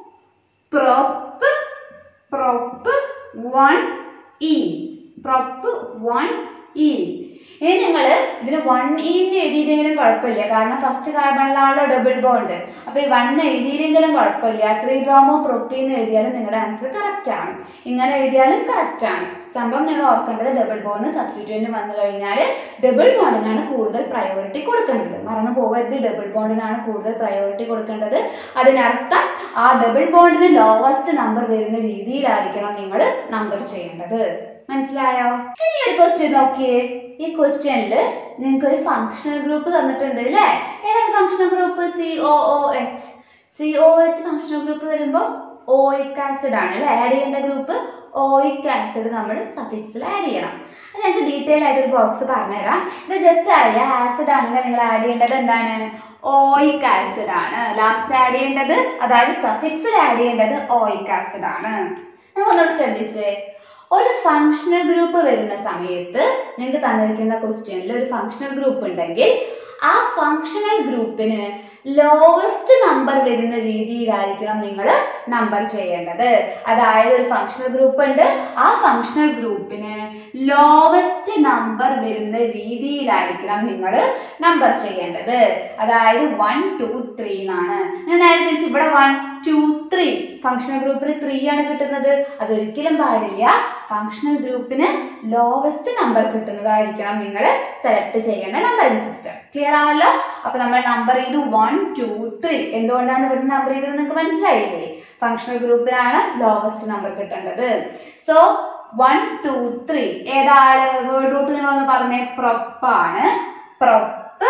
prop prop one e prop one e ഇനി നിങ്ങൾ ഇതിന് വൺ ഇന്ന് എഴുതിയില്ലെങ്കിലും കുഴപ്പമില്ല കാരണം ഫസ്റ്റ് കാർബണിലാണല്ലോ ഡബിൾ ബോണ്ട് അപ്പോൾ ഈ വൺ എഴുതിയില്ലെങ്കിലും കുഴപ്പമില്ല ത്രീ ബ്രോമോ പ്രൊപ്പീന്ന് എഴുതിയാലും നിങ്ങളുടെ ആൻസർ കറക്റ്റ് ആണ് ഇങ്ങനെ എഴുതിയാലും കറക്റ്റ് ആണ് സംഭവം നിങ്ങൾ ഓർക്കേണ്ടത് ഡബിൾ ബോണ്ട് സബ്സ്റ്റിറ്റ്യൂന്റ് വന്നു കഴിഞ്ഞാൽ ഡബിൾ ബോണ്ടിനാണ് കൂടുതൽ പ്രയോറിറ്റി കൊടുക്കേണ്ടത് മറന്നു പോകരുത് ഡബിൾ ബോണ്ടിനാണ് കൂടുതൽ പ്രയോറിറ്റി കൊടുക്കേണ്ടത് അതിനർത്ഥം ആ ഡബിൾ ബോണ്ടിന് ലോവസ്റ്റ് നമ്പർ വരുന്ന രീതിയിലായിരിക്കണം നിങ്ങൾ നമ്പർ ചെയ്യേണ്ടത് മനസ്സിലായോ ഇനി ഒരു ക്വസ്റ്റ്യൻ നോക്കിയേ ഈ ക്വസ്റ്റ്യനിൽ നിങ്ങൾക്ക് ഒരു ഫങ്ഷണൽ ഗ്രൂപ്പ് തന്നിട്ടുണ്ട് അല്ലേ ഏതാണ് functional group C O O H C O H functional group വരുമ്പോൾ ഓയിക് ആസിഡ് ആണ് അല്ലേ ആഡ് ചെയ്യേണ്ട ഗ്രൂപ്പ് ഓയിക് ആസിഡ് നമ്മൾ സഫിക്സിൽ ആഡ് ചെയ്യണം അത് ഞങ്ങൾക്ക് ഡീറ്റെയിൽ ആയിട്ട് ഒരു ബോക്സ് പറഞ്ഞുതരാം ഇത് ജസ്റ്റ് അറിയാം ആസിഡ് ആണെങ്കിൽ നിങ്ങൾ ആഡ് ചെയ്യേണ്ടത് എന്താണ് ഓയിക് ആസിഡ് ആണ് ലാസ്റ്റ് ആഡ് ചെയ്യേണ്ടത് അതായത് സഫിക്സിൽ ആഡ് ചെയ്യേണ്ടത് ഓയിക് ആസിഡ് ആണ് നമുക്കൊന്നുകൂടെ ശ്രദ്ധിച്ചേ ഒരു ഫങ്ഷണൽ ഗ്രൂപ്പ് വരുന്ന സമയത്ത് നിങ്ങൾക്ക് തന്നിരിക്കുന്ന ക്വസ്റ്റ്യനിൽ ഒരു ഫങ്ഷണൽ ഗ്രൂപ്പ് ഉണ്ടെങ്കിൽ ആ ഫങ്ഷണൽ ഗ്രൂപ്പിന് ലോവസ്റ്റ് നമ്പർ വരുന്ന രീതിയിലായിരിക്കണം നിങ്ങൾ നമ്പർ ചെയ്യേണ്ടത് അതായത് ഒരു ഫങ്ഷണൽ ഗ്രൂപ്പ് ഉണ്ട് ആ ഫങ്ഷണൽ ഗ്രൂപ്പിന് ലോവസ്റ്റ് നമ്പർ വരുന്ന രീതിയിലായിരിക്കണം നിങ്ങൾ നമ്പർ ചെയ്യേണ്ടത് അതായത് വൺ ടു ത്രീ എന്നാണ് ഞാൻ നേരെ തിരിച്ച് ഇവിടെ വൺ ടു ത്രീ ഫങ്ഷണൽ ഗ്രൂപ്പിന് ത്രീ ആണ് കിട്ടുന്നത് അതൊരിക്കലും പാടില്ല ഫങ്ഷണൽ ഗ്രൂപ്പിന് ലോവസ്റ്റ് നമ്പർ കിട്ടുന്നതായിരിക്കണം നിങ്ങൾ സെലക്ട് ചെയ്യേണ്ട നമ്പറിംഗ് സിസ്റ്റം ക്ലിയർ ആണല്ലോ അപ്പൊ നമ്മൾ നമ്പർ ചെയ്തു വൺ ടു ത്രീ എന്തുകൊണ്ടാണ് ഇവിടെ നമ്പർ ചെയ്തത് നിങ്ങൾക്ക് മനസ്സിലായില്ലേ ഫങ്ഷണൽ ഗ്രൂപ്പിനാണ് ലോവസ്റ്റ് നമ്പർ കിട്ടേണ്ടത് സോ വൺ ടു ത്രീ ഏതാണ് വേർഡ് റൂട്ട് നിങ്ങളൊന്ന് പറഞ്ഞേ പ്രൊപ്പാണ് prop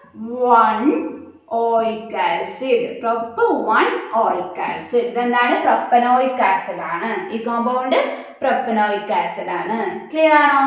one oic acid prop one oic acid ഇതെന്താണ് പ്രൊപ്പനോയിക് ആസിഡ് ആണ് ഈ കോമ്പൗണ്ട് പ്രൊപ്പനോയിക് ആസിഡ് ആണ് ക്ലിയർ ആണോ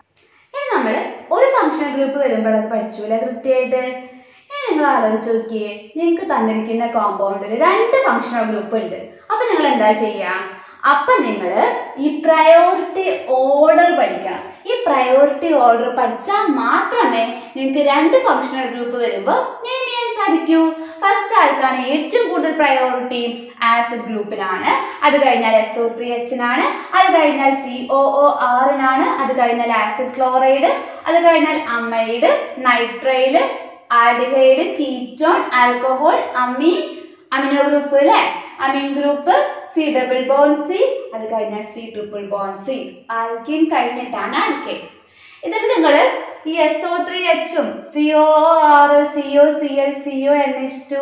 ഇനി നമ്മൾ ഒരു ഫങ്ഷണൽ ഗ്രൂപ്പ് വരുമ്പോൾ അത് പഠിച്ചൂല കൃത്യമായിട്ട് ഇനി നിങ്ങൾ ആലോചിച്ച് നോക്കിയേ നിങ്ങൾക്ക് തന്നിരിക്കുന്ന കോമ്പൗണ്ടിൽ രണ്ട് ഫങ്ഷണൽ ഗ്രൂപ്പ് ഉണ്ട് അപ്പൊ നിങ്ങൾ എന്താ ചെയ്യുക അപ്പൊ നിങ്ങൾ ഈ പ്രയോറിറ്റി ഓർഡർ പഠിക്കണം ഈ പ്രയോറിറ്റി ഓർഡർ പഠിച്ചാൽ മാത്രമേ നിങ്ങൾക്ക് രണ്ട് ഫങ്ഷണൽ ഗ്രൂപ്പ് വരുമ്പോൾ നെയിം ചെയ്യാൻ സാധിക്കൂ ഫസ്റ്റ് ആർക്കാണ് ഏറ്റവും കൂടുതൽ പ്രയോറിറ്റി ആസിഡ് ഗ്രൂപ്പിനാണ് അത് കഴിഞ്ഞാൽ എസ് ഒ ത്രീ എച്ചിനാണ് അത് കഴിഞ്ഞാൽ സി ഒ ഒ ആറിനാണ് അത് കഴിഞ്ഞാൽ ആസിഡ് ക്ലോറൈഡ് അത് കഴിഞ്ഞാൽ amide nitride aldehyde ketone alcohol amine amino group അല്ലേ amine group C double bond C അത് കഴിഞ്ഞാൽ C triple bond C alkene കഴിഞ്ഞിട്ടാണ് ആൽക്കേൻ ഇതിൽ നിങ്ങൾ ഈ എസ് ഒ ത്രീ എച്ചും സി ഒ ആറ് C O C L C O N H two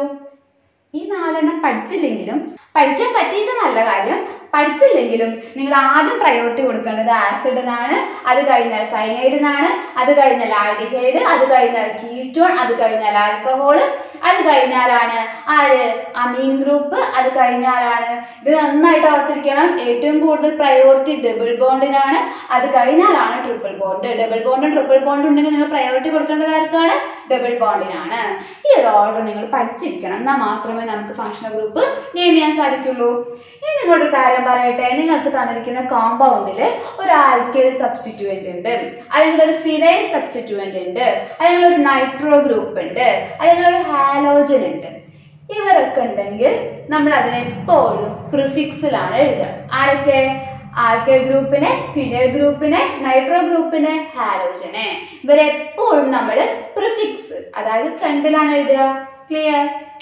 ഈ നാലെണ്ണം പഠിച്ചില്ലെങ്കിലും പഠിക്കാൻ പറ്റിച്ച നല്ല കാര്യം പഠിച്ചില്ലെങ്കിലും നിങ്ങൾ ആദ്യം പ്രയോറിറ്റി കൊടുക്കേണ്ടത് ആസിഡിനാണ് അത് കഴിഞ്ഞാൽ സൈനൈഡിനാണ് അത് കഴിഞ്ഞാൽ ആൽഡിഹൈഡ് അത് കഴിഞ്ഞാൽ കീറ്റോൺ അത് കഴിഞ്ഞാൽ ആൽക്കഹോൾ അത് കഴിഞ്ഞാലാണ് ആര് അമീൻ ഗ്രൂപ്പ് അത് കഴിഞ്ഞാലാണ് ഇത് നന്നായിട്ട് ഓർത്തിരിക്കണം ഏറ്റവും കൂടുതൽ പ്രയോറിറ്റി ഡബിൾ ബോണ്ടിനാണ് അത് കഴിഞ്ഞാലാണ് ട്രിപ്പിൾ ബോണ്ട് ഡബിൾ ബോണ്ടും ട്രിപ്പിൾ ബോണ്ടും ഉണ്ടെങ്കിൽ നിങ്ങൾ പ്രയോറിറ്റി കൊടുക്കേണ്ടത് ആർക്കാണ് ഡബിൾ ബോണ്ടിനാണ് ഈ ഒരു ഓർഡർ നിങ്ങൾ പഠിച്ചിരിക്കണം എന്നാൽ മാത്രമേ നമുക്ക് ഫങ്ഷണൽ ഗ്രൂപ്പ് നെയിം ചെയ്യാൻ സാധിക്കുള്ളൂ ഇനി നിങ്ങളൊരു കാര്യം പറയട്ടെ നിങ്ങൾക്ക് തന്നിരിക്കുന്ന കോമ്പൗണ്ടിൽ ഒരു ആൽക്കൈൽ സബ്സ്റ്റിറ്റ്യൂവൻ്റ് ഉണ്ട് അല്ലെങ്കിൽ ഒരു ഫിനൈൽ സബ്സ്റ്റിറ്റ്യൂവൻ്റ് ഉണ്ട് അല്ലെങ്കിൽ ഒരു നൈട്രോ ഗ്രൂപ്പ് ഉണ്ട് അല്ലെങ്കിൽ ഒരു ഹാലോജൻ ഉണ്ട് ഇവരൊക്കെ ഉണ്ടെങ്കിൽ നമ്മൾ അതിനെ എപ്പോഴും പ്രിഫിക്സിലാണ് എഴുതുക ആരൊക്കെ ആൽക്കൈൽ ഗ്രൂപ്പിനെ ഫിനൈൽ ഗ്രൂപ്പിനെ നൈട്രോ ഗ്രൂപ്പിനെ ഹാലോജനെ ഇവരെപ്പോഴും നമ്മൾ പ്രിഫിക്സ് അതായത് ഫ്രണ്ടിലാണ് എഴുതുക ക്ലിയർ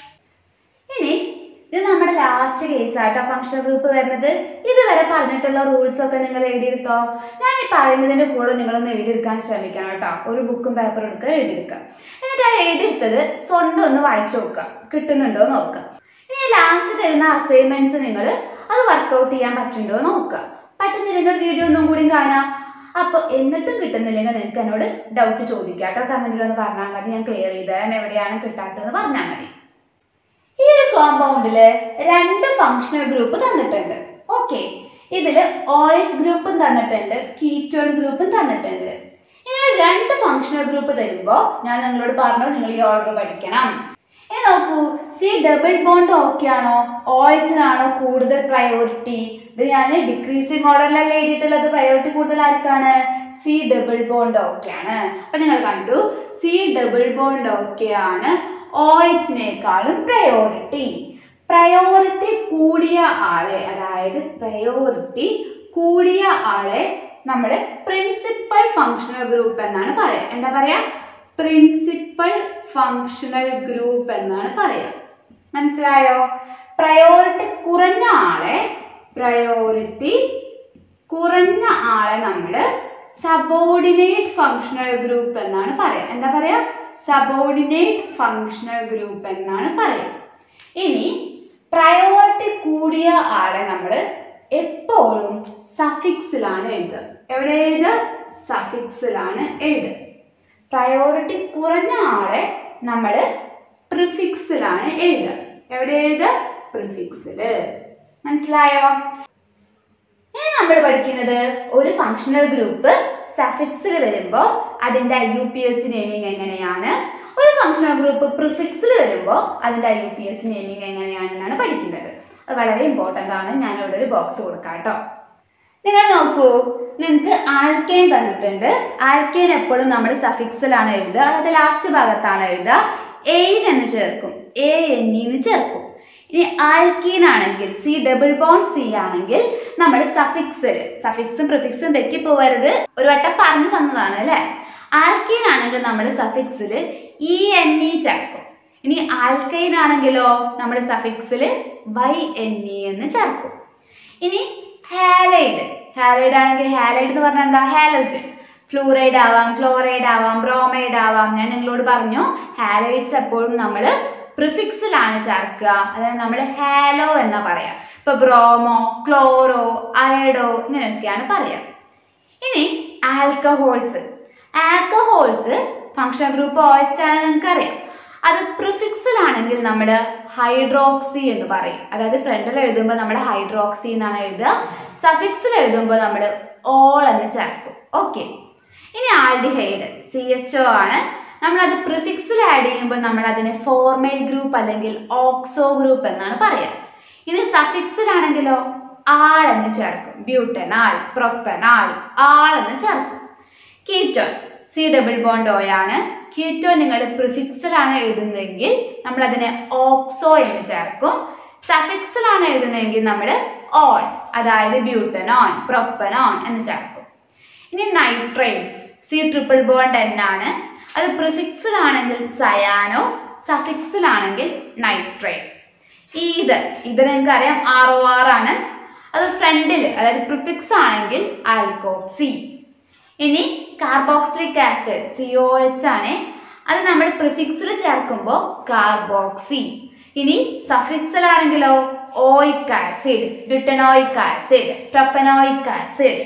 ഇനി ഇത് നമ്മുടെ ലാസ്റ്റ് കേസ് ആട്ടോ ഫങ്ഷണൽ ഗ്രൂപ്പ് വരുന്നത് ഇതുവരെ പറഞ്ഞിട്ടുള്ള റൂൾസ് ഒക്കെ നിങ്ങൾ എഴുതിയെടുത്തോ ഞാൻ ഈ പറയുന്നതിന്റെ കൂടെ നിങ്ങളൊന്ന് എഴുതിയെടുക്കാൻ ശ്രമിക്കണം കേട്ടോ ഒരു ബുക്കും പേപ്പറും എടുക്കുക എഴുതിയെടുക്കുക എന്നിട്ട് ആ എഴുതിയെടുത്തത് സ്വന്തം ഒന്ന് വായിച്ചു നോക്കുക കിട്ടുന്നുണ്ടോ എന്ന് നോക്കുക ഇനി ലാസ്റ്റ് തരുന്ന അസൈൻമെന്റ്സ് നിങ്ങൾ അത് വർക്കൗട്ട് ചെയ്യാൻ പറ്റുന്നുണ്ടോ എന്ന് നോക്കുക പറ്റുന്നില്ലെങ്കിൽ വീഡിയോ ഒന്നും കൂടി കാണാം അപ്പോൾ എന്നിട്ടും കിട്ടുന്നില്ലെങ്കിൽ നിങ്ങൾക്ക് എന്നോട് ഡൗട്ട് ചോദിക്കാം കേട്ടോ കമന്റിൽ ഒന്ന് പറഞ്ഞാൽ മതി ഞാൻ ക്ലിയർ ചെയ്ത് തരാം എവിടെയാണ് കിട്ടാത്തതെന്ന് പറഞ്ഞാൽ മതി ഈ ഒരു കോമ്പൗണ്ടിൽ രണ്ട് ഫങ്ഷണൽ ഗ്രൂപ്പ് തന്നിട്ടുണ്ട് ഓക്കെ ഇതിൽ ഒ എച്ച് ഗ്രൂപ്പും തന്നിട്ടുണ്ട് കീറ്റോൺ ഗ്രൂപ്പും തന്നിട്ടുണ്ട് ഇങ്ങനെ രണ്ട് ഫങ്ഷണൽ ഗ്രൂപ്പ് തരുമ്പോൾ ഞാൻ നിങ്ങളോട് പറഞ്ഞു നിങ്ങൾ ഈ ഓർഡർ പഠിക്കണം ഇനി നോക്കൂ സി ഡബിൾ ബോണ്ട് ഓക്കെ ആണോ ഒ എച്ചിനാണോ കൂടുതൽ പ്രയോറിറ്റി ഇത് ഞാൻ ഡിക്രീസിങ് ഓർഡറിലല്ലേ എഴുതിയിട്ടുള്ളത് പ്രയോറിറ്റി കൂടുതൽ ആർക്കാണ് സി ഡബിൾ ബോണ്ട് ഓക്കെ ആണ് അപ്പൊ നിങ്ങൾ കണ്ടു സി ഡബിൾ ബോണ്ട് ഓക്കെ ആണ് ഒ എച്ചിനേക്കാളും പ്രയോറിറ്റി പ്രയോറിറ്റി കൂടിയ ആളെ അതായത് പ്രയോറിറ്റി കൂടിയ ആളെ നമ്മൾ പ്രിൻസിപ്പൽ ഫങ്ഷണൽ ഗ്രൂപ്പ് എന്നാണ് പറയാ എന്താ പറയാ പ്രിൻസിപ്പൽ ഫങ്ഷണൽ ഗ്രൂപ്പ് എന്നാണ് പറയാ മനസ്സിലായോ പ്രയോറിറ്റി കുറഞ്ഞ ആളെ പ്രയോറിറ്റി കുറഞ്ഞ ആളെ നമ്മൾ സബോർഡിനേറ്റ് ഫങ്ഷണൽ ഗ്രൂപ്പ് എന്നാണ് പറയാ എന്താ പറയാ സബോർഡിനേറ്റ് ഫങ്ഷണൽ ഗ്രൂപ്പ് എന്നാണ് പറയാ ഇനി പ്രയോറിറ്റി കൂടിയ ആളെ നമ്മൾ എപ്പോഴും സഫിക്സിലാണ് എഴുതുക എവിടെ എഴുതുക സഫിക്സിലാണ് എഴുതുക പ്രയോറിറ്റി കുറഞ്ഞ ആളെ നമ്മൾ പ്രിഫിക്സിലാണ് എഴുതുക എവിടെ എഴുതുക പ്രിഫിക്സിൽ മനസ്സിലായോ ഇനി നമ്മൾ പഠിക്കുന്നത് ഒരു ഫങ്ഷണൽ ഗ്രൂപ്പ് സഫിക്സിൽ വരുമ്പോൾ അതിൻ്റെ I U P S naming എങ്ങനെയാണ് ഒരു ഫങ്ഷണൽ ഗ്രൂപ്പ് പ്രിഫിക്സിൽ വരുമ്പോൾ അതിൻ്റെ I U P S naming എങ്ങനെയാണെന്നാണ് പഠിക്കുന്നത് അത് വളരെ ഇമ്പോർട്ടൻ്റ് ആണ് ഞാൻ ഇവിടെ ഒരു ബോക്സ് കൊടുക്കാം കേട്ടോ നിങ്ങൾ നോക്കൂ നിങ്ങൾക്ക് ആൽക്കെയിൻ തന്നിട്ടുണ്ട് ആൽക്കെയിൻ എപ്പോഴും നമ്മൾ സഫിക്സിലാണ് എഴുതുക അതായത് ലാസ്റ്റ് ഭാഗത്താണ് എഴുതുക എയിൻ എന്ന് ചേർക്കും എ എൻ എന്ന് ചേർക്കും ഇനി ആൽക്കീൻ ആണെങ്കിൽ സി ഡബിൾ ബോണ്ട് സി ആണെങ്കിൽ നമ്മൾ സഫിക്സിൽ സഫിക്സും പ്രിഫിക്സും തെറ്റിപ്പോവരുത് ഒരു വട്ടം പറഞ്ഞു തന്നതാണ് അല്ലേ ആൽക്കീൻ ആണെങ്കിൽ നമ്മൾ സഫിക്സിൽ ഇ എൻ ഇ ചേർക്കും ഇനി ആൽക്കൈൻ ആണെങ്കിലോ നമ്മൾ സഫിക്സിൽ വൈ എൻ ഇ എന്ന് ചേർക്കും ഇനി ഹാലൈഡ് ഹാലൈഡ് ആണെങ്കിൽ ഹാലൈഡ് എന്ന് പറഞ്ഞാൽ എന്താ ഹാലോജൻ ഫ്ലൂറൈഡ് ആവാം ക്ലോറൈഡ് ആവാം ബ്രോമൈഡ് ആവാം ഞാൻ നിങ്ങളോട് പറഞ്ഞു ഹാലൈഡ്സ് എപ്പോഴും നമ്മൾ പ്രിഫിക്സിലാണ് ചേർക്കുക അതായത് നമ്മൾ ഹാലോ എന്നാ പറയാ ഇപ്പൊ ബ്രോമോ ക്ലോറോ അയഡോ ഇങ്ങനെയൊക്കെയാണ് പറയാ ഇനി alcohols alcohols function group O H ആണ് നിങ്ങൾക്ക് അറിയാം അത് പ്രിഫിക്സിലാണെങ്കിൽ നമ്മൾ ഹൈഡ്രോക്സി എന്ന് പറയും അതായത് ഫ്രണ്ടിൽ എഴുതുമ്പോൾ നമ്മൾ ഹൈഡ്രോക്സി എന്നാണ് എഴുതുക സഫിക്സിൽ എഴുതുമ്പോൾ നമ്മൾ ഓൾ എന്ന് ചേർക്കും ഓക്കെ ഇനി ആൽഡിഹൈഡ് സി എച്ച് ഒ ആണ് നമ്മളത് പ്രിഫിക്സിൽ ആഡ് ചെയ്യുമ്പോൾ നമ്മൾ അതിനെ ഫോർമൈൽ ഗ്രൂപ്പ് അല്ലെങ്കിൽ ഓക്സോ ഗ്രൂപ്പ് എന്നാണ് പറയുക ഇനി സഫിക്സിലാണെങ്കിലോ ആൾ എന്ന് ചേർക്കും ബ്യൂട്ടനാൾ പ്രൊപ്പനാൾ ആൾ എന്ന് ചേർക്കും ketone C double bond O ആണ് കീറ്റോൺ നിങ്ങൾ പ്രിഫിക്സിലാണ് എഴുതുന്നതെങ്കിൽ നമ്മൾ അതിനെ ഓക്സോ എന്ന് ചേർക്കും സഫിക്സിലാണ് എഴുതുന്നതെങ്കിൽ നമ്മൾ ഓൺ അതായത് ബ്യൂട്ടനോൺ പ്രൊപ്പനോൺ എന്ന് ചേർക്കും ഇനി nitrites C triple bond N ആണ് അത് പ്രിഫിക്സിലാണെങ്കിൽ സയാനോ സഫിക്സിലാണെങ്കിൽ നൈട്രേറ്റ് ഇത് ഇത് നിങ്ങൾക്ക് അറിയാം ആർ ഒ ആർ ആണ് അത് ഫ്രണ്ടിൽ അതായത് പ്രിഫിക്സ് ആണെങ്കിൽ ആൽക്കോക്സി ഇനി carboxylic acid C O H ആണ് അത് നമ്മൾ പ്രിഫിക്സിൽ ചേർക്കുമ്പോൾ കാർബോക്സി ഇനി സഫിക്സിലാണെങ്കിലോ oic acid butanoic acid propanoic acid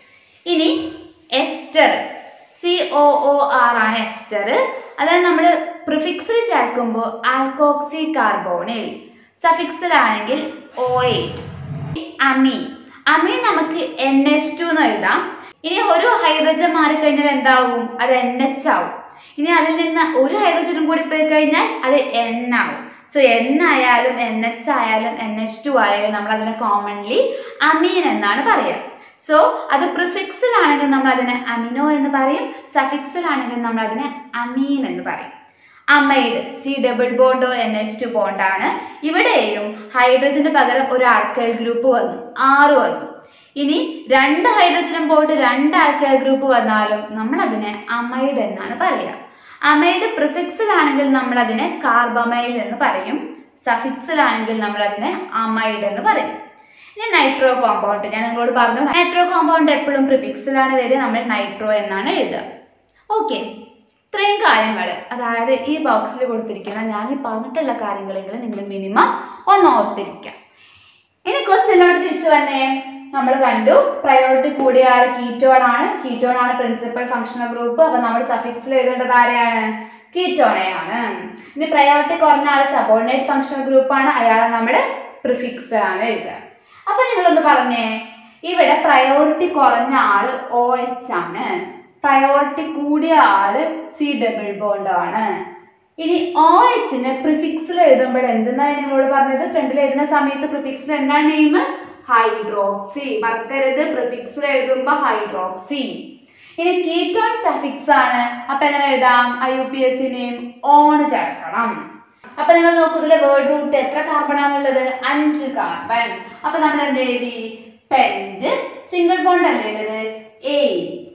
ഇനി ester C O O R ആണ് എസ്റ്റർ അതായത് നമ്മൾ പ്രിഫിക്സിൽ ചേർക്കുമ്പോൾ ആൽക്കോക്സി കാർബോണിൽ സഫിക്സിലാണെങ്കിൽ ഒ എയ്റ്റ് അമീൻ അമീൻ നമുക്ക് എൻ എച്ച് ടു എന്ന് എഴുതാം ഇനി ഒരു ഹൈഡ്രജൻ മാറിക്കഴിഞ്ഞാൽ എന്താവും അത് എൻ എച്ച് ആവും ഇനി അതിൽ നിന്ന് ഒരു ഹൈഡ്രജനും കൂടി പോയി കഴിഞ്ഞാൽ അത് എൻ ആവും സോ എൻ ആയാലും എൻ എച്ച് ആയാലും എൻ എച്ച് ടു ആയാലും നമ്മൾ അതിനെ കോമൺലി അമീൻ എന്നാണ് പറയുക സോ അത് പ്രിഫിക്സിലാണെങ്കിൽ നമ്മൾ അതിനെ അമിനോ എന്ന് പറയും സഫിക്സിലാണെങ്കിൽ നമ്മൾ അതിനെ അമീൻ എന്ന് പറയും അമൈഡ് സി ഡബിൾ ബോണ്ടോ എൻ എച്ച് ടു ബോണ്ടാണ് ഇവിടെയും ഹൈഡ്രജന് പകരം ഒരു ആൽക്കൈൽ ഗ്രൂപ്പ് വന്നു ആറ് വന്നു ഇനി രണ്ട് ഹൈഡ്രജനും പോയിട്ട് രണ്ട് ആൽക്കൈൽ ഗ്രൂപ്പ് വന്നാലും നമ്മൾ അതിനെ അമൈഡ് എന്നാണ് പറയുക അമൈഡ് പ്രിഫിക്സിലാണെങ്കിൽ നമ്മൾ അതിനെ കാർബമൈൽ എന്ന് പറയും സഫിക്സിലാണെങ്കിൽ നമ്മൾ അതിനെ അമൈഡ് എന്ന് പറയും ഇനി നൈട്രോ കോമ്പൗണ്ട് ഞാൻ നിങ്ങളോട് പറഞ്ഞു നൈട്രോ കോമ്പൗണ്ട് എപ്പോഴും പ്രിഫിക്സിലാണ് വരിക നമ്മൾ നൈട്രോ എന്നാണ് എഴുതുക ഓക്കെ ഇത്രയും കാര്യങ്ങൾ അതായത് ഈ ബോക്സിൽ കൊടുത്തിരിക്കുന്ന ഞാൻ ഈ പറഞ്ഞിട്ടുള്ള കാര്യങ്ങളെങ്കിലും നിങ്ങൾ മിനിമം ഒന്ന് ഓർത്തിരിക്കാം ഇനി ക്വസ്റ്റ്യനോട് തിരിച്ചു വന്നേ നമ്മൾ കണ്ടു പ്രയോറിറ്റി കൂടിയ ആൾ കീറ്റോൺ ആണ് കീറ്റോൺ ആണ് പ്രിൻസിപ്പൽ ഫങ്ഷണൽ ഗ്രൂപ്പ് അപ്പൊ നമ്മൾ സഫിക്സിൽ എഴുതേണ്ടത് ആരെയാണ് കീറ്റോണയാണ് ഇനി പ്രയോറിറ്റി കുറഞ്ഞ ആൾ സബോർഡിനേറ്റ് ഫങ്ഷണൽ ഗ്രൂപ്പ് ആണ് അയാളെ നമ്മൾ പ്രിഫിക്സ് ആണ് എഴുതുക അപ്പൊ നിങ്ങളൊന്ന് പറഞ്ഞേ ഇവിടെ പ്രയോറിറ്റി കുറഞ്ഞ ആള് ഒ എച്ച് ആണ് പ്രയോറിറ്റി കൂടിയ ആള് സി ഡബിൾ ബോണ്ട് ആണ് ഇനി ഒ എച്ചിന് പ്രിഫിക്സിൽ എഴുതുമ്പോൾ എന്തെന്നാണ് നിങ്ങളോട് പറഞ്ഞത് ഫ്രണ്ടിൽ എഴുതുന്ന സമയത്ത് പ്രിഫിക്സിൽ എന്താണ് നെയിം ഹൈഡ്രോക്സി മറക്കരുത് പ്രിഫിക്സിൽ എഴുതുമ്പോൾ ഹൈഡ്രോക്സി ഇനി കീറ്റോൺ സഫിക്സ് ആണ് അപ്പൊ എങ്ങനെ എഴുതാം I U P S name one ചേർക്കണം അപ്പൊ നിങ്ങൾ നോക്കൂ ഇതിലെ വേർഡ് റൂട്ട് എത്ര കാർബൺ ആണുള്ളത് അഞ്ച് കാർബൺ അപ്പൊ നമ്മൾ എന്ത് എഴുതി പെന്റ് സിംഗിൾ ബോണ്ട് അല്ലേ ഉള്ളത് എ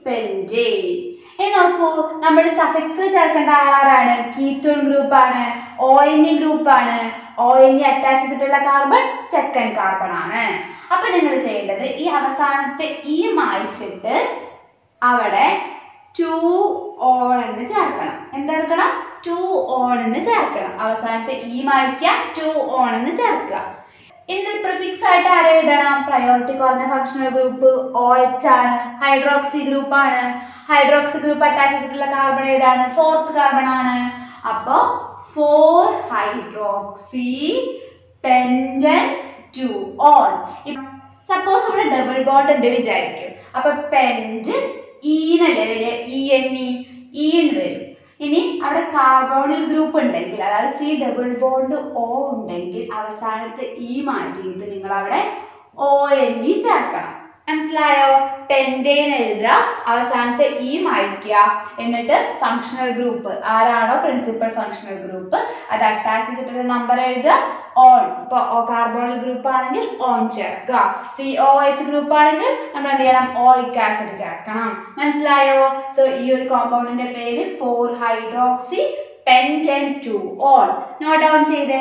പെൻറ്റെയിൻ ഇനി നോക്കൂ നമ്മൾ സഫിക്സ് ചേർക്കേണ്ട ആളാരാണ് കീറ്റോൺ ഗ്രൂപ്പ് ആണ് ഒ എൻ ഇ ഗ്രൂപ്പ് ആണ് ഒ എൻ ഇ അറ്റാച്ച് ചെയ്തിട്ടുള്ള കാർബൺ സെക്കൻഡ് കാർബൺ ആണ് അപ്പൊ നിങ്ങൾ ചെയ്യേണ്ടത് ഈ അവസാനത്തെ ഈ മായ്ച്ചിട്ട് അവിടെ ടു ഓൺ എന്ന് ചേർക്കണം എന്തെടുക്കണം ടു ഓൺ എന്ന് ചേർക്കണം അവസാനത്തെ ഈ മായ്ക്കുക ടു ഓൺ എന്ന് ചേർക്കുക ഇതിൽ പ്രിഫിക്സ് ആയിട്ട് ആരെ എഴുതണം പ്രയോറിറ്റി കുറഞ്ഞ ഫങ്ഷണൽ ഗ്രൂപ്പ് ഒ എച്ച് ആണ് ഹൈഡ്രോക്സി ഗ്രൂപ്പ് ആണ് ഹൈഡ്രോക്സി ഗ്രൂപ്പ് അറ്റാച്ച് ചെയ്തിട്ടുള്ള കാർബൺ ഏതാണ് ഫോർത്ത് കാർബൺ ആണ് അപ്പോ four hydroxy pentan two one suppose ഇവിടെ ഡബിൾ ബോണ്ട് ഉണ്ട് വിചാരിക്കും അപ്പൊ പെൻഡ് ഈനല്ലേ വരിക ഇ എൻ ഇ ഈൻ വരും ഇനി അവിടെ കാർബോണിൽ ഗ്രൂപ്പ് ഉണ്ടെങ്കിൽ അതായത് സി ഡബിൾ ബോണ്ട് ഒ ഉണ്ടെങ്കിൽ അവസാനത്തെ ഇ മാറ്റിയിട്ട് നിങ്ങൾ അവിടെ ഒ എൻ ഇ ചേർക്കണം മനസ്സിലായോ പെൻറ്റേൻ എഴുതുക അവസാനത്തെ ഇ മായ്ക്കുക എന്നിട്ട് ഫങ്ഷണൽ ഗ്രൂപ്പ് ആരാണോ പ്രിൻസിപ്പൽ ഫങ്ഷണൽ ഗ്രൂപ്പ് അത് അറ്റാച്ച് ചെയ്തിട്ടുള്ള നമ്പർ എഴുതുക ഓൺ ഇപ്പോൾ കാർബോണിൽ ഗ്രൂപ്പ് ആണെങ്കിൽ ഓൺ ചേർക്കുക സി ഒ എച്ച് ഗ്രൂപ്പ് ആണെങ്കിൽ നമ്മൾ എന്ത് ചെയ്യണം ഓയിക് ആസിഡ് ചേർക്കണം മനസ്സിലായോ സോ ഈ ഒരു കോമ്പൗണ്ടിന്റെ പേര് four hydroxy pentan two one note down ചെയ്തേ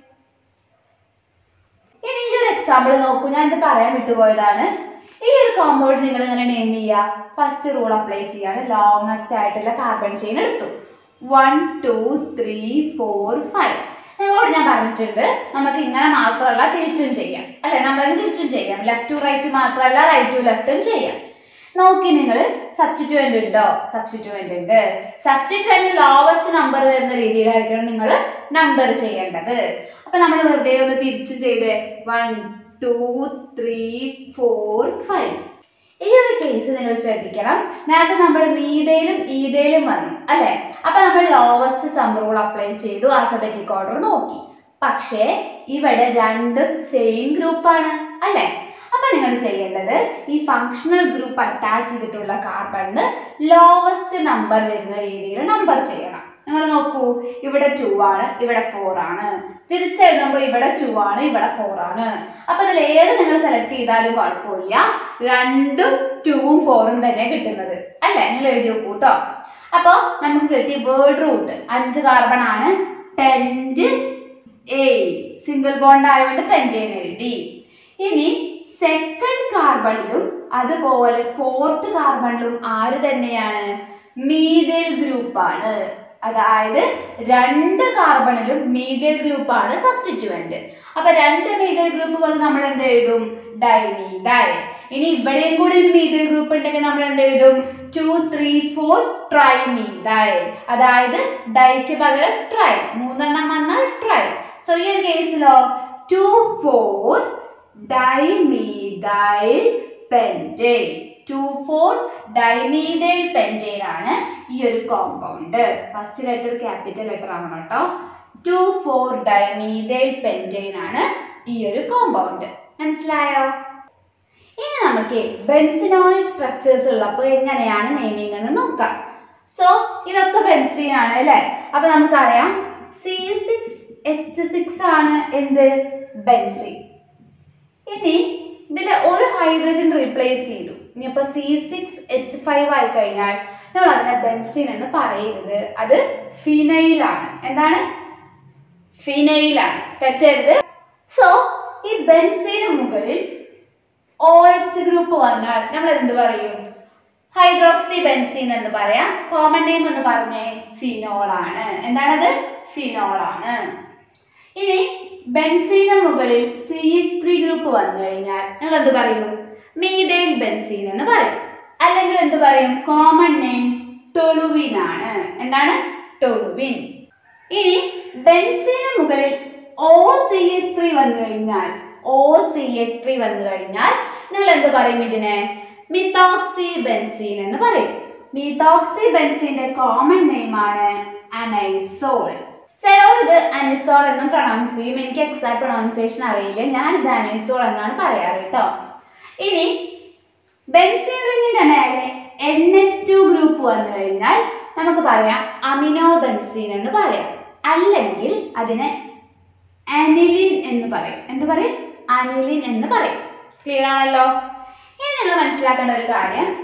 ഇനി ഈ ഒരു എക്സാമ്പിൾ നോക്കൂ ഞാൻ ഇത് പറയാൻ വിട്ടുപോയതാണ് ഈ ഒരു കോമ്പൗണ്ട് നിങ്ങൾ ഇങ്ങനെ നെയിം ചെയ്യുക ഫസ്റ്റ് റൂൾ അപ്ലൈ ചെയ്യാണ് ലോങ്സ്റ്റ് ആയിട്ടുള്ള കാർബൺ ചെയിൻ എടുത്തു one two three four five നിങ്ങളോട് ഞാൻ പറഞ്ഞിട്ടുണ്ട് നമുക്ക് ഇങ്ങനെ മാത്രമല്ല തിരിച്ചും ചെയ്യാം അല്ലെ നമ്പറിന് തിരിച്ചും ചെയ്യാം ലെഫ്റ്റ് ടു റൈറ്റ് മാത്രമല്ല റൈറ്റ് ടു ലെഫ്റ്റും ചെയ്യാം നോക്കി നിങ്ങൾ സബ്സ്റ്റിറ്റ്യൂവൻ്റ് ഉണ്ടോ സബ്സ്റ്റിറ്റ്യൂവൻ്റ് ഉണ്ട് സബ്സ്റ്റിറ്റ്യൂവൻ്റ് ലോവസ്റ്റ് നമ്പർ വരുന്ന രീതിയിലായിരിക്കണം നിങ്ങൾ നമ്പർ ചെയ്യേണ്ടത് അപ്പൊ നമ്മൾ വെറുതെ ഒന്ന് തിരിച്ചു ചെയ്ത് one two three four five ഈ ഒരു കേസ് നിങ്ങൾ ശ്രദ്ധിക്കണം നേരത്തെ നമ്മൾ മീതയിലും ഈതയിലും വന്നു അല്ലെ അപ്പൊ നമ്മൾ ലോവസ്റ്റ് സം റൂൾ അപ്ലൈ ചെയ്തു ആൽഫബറ്റിക് ഓർഡർ നോക്കി പക്ഷേ ഇവിടെ രണ്ടും സെയിം ഗ്രൂപ്പാണ് അല്ലെ അപ്പൊ നിങ്ങൾ ചെയ്യേണ്ടത് ഈ ഫങ്ഷണൽ ഗ്രൂപ്പ് അറ്റാച്ച് ചെയ്തിട്ടുള്ള കാർബണിന് ലോവസ്റ്റ് നമ്പർ വരുന്ന രീതിയിൽ നമ്പർ ചെയ്യണം നിങ്ങൾ നോക്കൂ ഇവിടെ ടു ആണ് ഇവിടെ ഫോർ ആണ് തിരിച്ചെഴുതുമ്പോൾ ഇവിടെ ടു ആണ് ഇവിടെ ഫോർ ആണ് അപ്പൊ ഇതിൽ ഏത് നിങ്ങൾ സെലക്ട് ചെയ്താലും കുഴപ്പമില്ല രണ്ടും ടൂവും ഫോറും തന്നെ കിട്ടുന്നത് അല്ലേ നിങ്ങൾ എഴുതി നോക്കൂ കേട്ടോ അപ്പൊ നമുക്ക് കിട്ടിയ വേർഡ് റൂട്ട് അഞ്ച് കാർബൺ ആണ് പെൻറ്റ് എ സിംഗിൾ ബോണ്ട് ആയതുകൊണ്ട് പെൻറ്റേൻ എഴുതി ഇനി സെക്കൻഡ് കാർബണിലും അതുപോലെ ഫോർത്ത് കാർബണിലും ആര് തന്നെയാണ് മീതേൽ ഗ്രൂപ്പാണ് അതായത് രണ്ട് കാർബണിലും മീതേൽ ഗ്രൂപ്പാണ് സബ്സ്റ്റിറ്റ്യൂവന്റ് അപ്പൊ രണ്ട് മീതേൽ ഗ്രൂപ്പ് വന്ന് നമ്മൾ എന്ത് എഴുതും ഡൈമീതൈൽ ഇനി ഇവിടെയും കൂടി ഒരു മീതേൽ ഗ്രൂപ്പ് ഉണ്ടെങ്കിൽ നമ്മൾ എന്ത് എഴുതും ടു ത്രീ ഫോർ ട്രൈമീതൈൽ അതായത് ഡൈക്ക് പകരം ട്രൈ മൂന്നെണ്ണം വന്നാൽ ട്രൈ സോ ഈ ഒരു കേസിലോ two four dimethyl pentyne two four dimethyl pentyne ആണ് ഈ ഒരു compound first letter capital letter ആവണം കേട്ടോ ടു ഫോർ ഡൈമീതൈൽ പെൻറ്റൈൻ ആണ് ഈ ഒരു കോമ്പൗണ്ട് മനസ്സിലായോ ഇനി നമുക്ക് ബെൻസിനോയിൽ സ്ട്രക്ചേഴ്സ് ഉള്ളപ്പോൾ എങ്ങനെയാണ് നെയിമിംഗ് എന്ന് നോക്കാം സോ ഇതൊക്കെ ബെൻസീൻ ആണ് അല്ലേ അപ്പൊ നമുക്കറിയാം സി സിക്സ് എച്ച് സിക്സ് ആണ് എന്ത് ബെൻസീൻ ഇനി ഇതിൽ ഒരു ഹൈഡ്രജൻ റീപ്ലേസ് ചെയ്തു ഇനിയിപ്പോ സി സിക്സ് എച്ച് ഫൈവ് ആയി കഴിഞ്ഞാൽ നമ്മൾ അതിനെ ബെൻസിൻ എന്ന് പറയരുത് അത് ഫിനൈലാണ് എന്താണ് ഫിനൈലാണ് തെറ്റരുത് സോ ഈ ബെൻസിന് മുകളിൽ ഒ എച്ച് ഗ്രൂപ്പ് വന്നാൽ നമ്മൾ എന്ത് പറയും ഹൈഡ്രോക്സി ബെൻസീൻ എന്ന് പറയാം കോമൺ നെയിം എന്ന് പറഞ്ഞേ ഫിനോൾ ആണ് എന്താണത് ഫിനോൾ ആണ് ഇനി ബെൻസീന് മുകളിൽ സി എസ് ത്രീ ഗ്രൂപ്പ് വന്നു കഴിഞ്ഞാൽ നിങ്ങൾ എന്ത് പറയും മീതേൽ ബെൻസീൻ എന്ന് പറയും അല്ലെങ്കിൽ എന്ത് പറയും കോമൺ നെയിം ടൊളുവിൻ ആണ് എന്താണ് ടൊളുവിൻ ഇനി ബെൻസീന് മുകളിൽ ഒ സി എസ് ത്രീ വന്നു കഴിഞ്ഞാൽ ഒ സി എസ് ത്രീ വന്നു കഴിഞ്ഞാൽ നിങ്ങൾ എന്ത് പറയും ഇതിനെ മിത്തോക്സി ബെൻസീൻ എന്ന് പറയും മിത്തോക്സി ബെൻസീന്റെ കോമൺ നെയിം ആണ് അനൈസോൾ ചിലർ ഇത് അനിസോൾ എന്നും പ്രൊണൗൺസ് ചെയ്യും എനിക്ക് എക്സാക്ട് പ്രൊണൗൺസിയേഷൻ അറിയില്ല ഞാൻ ഇത് അനൈസോൾ എന്നാണ് പറയാറ് കേട്ടോ ഇനി ബെൻസീൻ റിങ്ങിന്റെ മേലെ എൻ എസ് ടു ഗ്രൂപ്പ് വന്നു കഴിഞ്ഞാൽ നമുക്ക് പറയാം അമിനോ ബെൻസീൻ എന്ന് പറയാം അല്ലെങ്കിൽ അതിനെ അനിലിൻ എന്ന് പറയും എന്ത് പറയും അനിലിൻ എന്ന് പറയും ക്ലിയർ ആണല്ലോ ഇനി നിങ്ങൾ മനസ്സിലാക്കേണ്ട ഒരു കാര്യം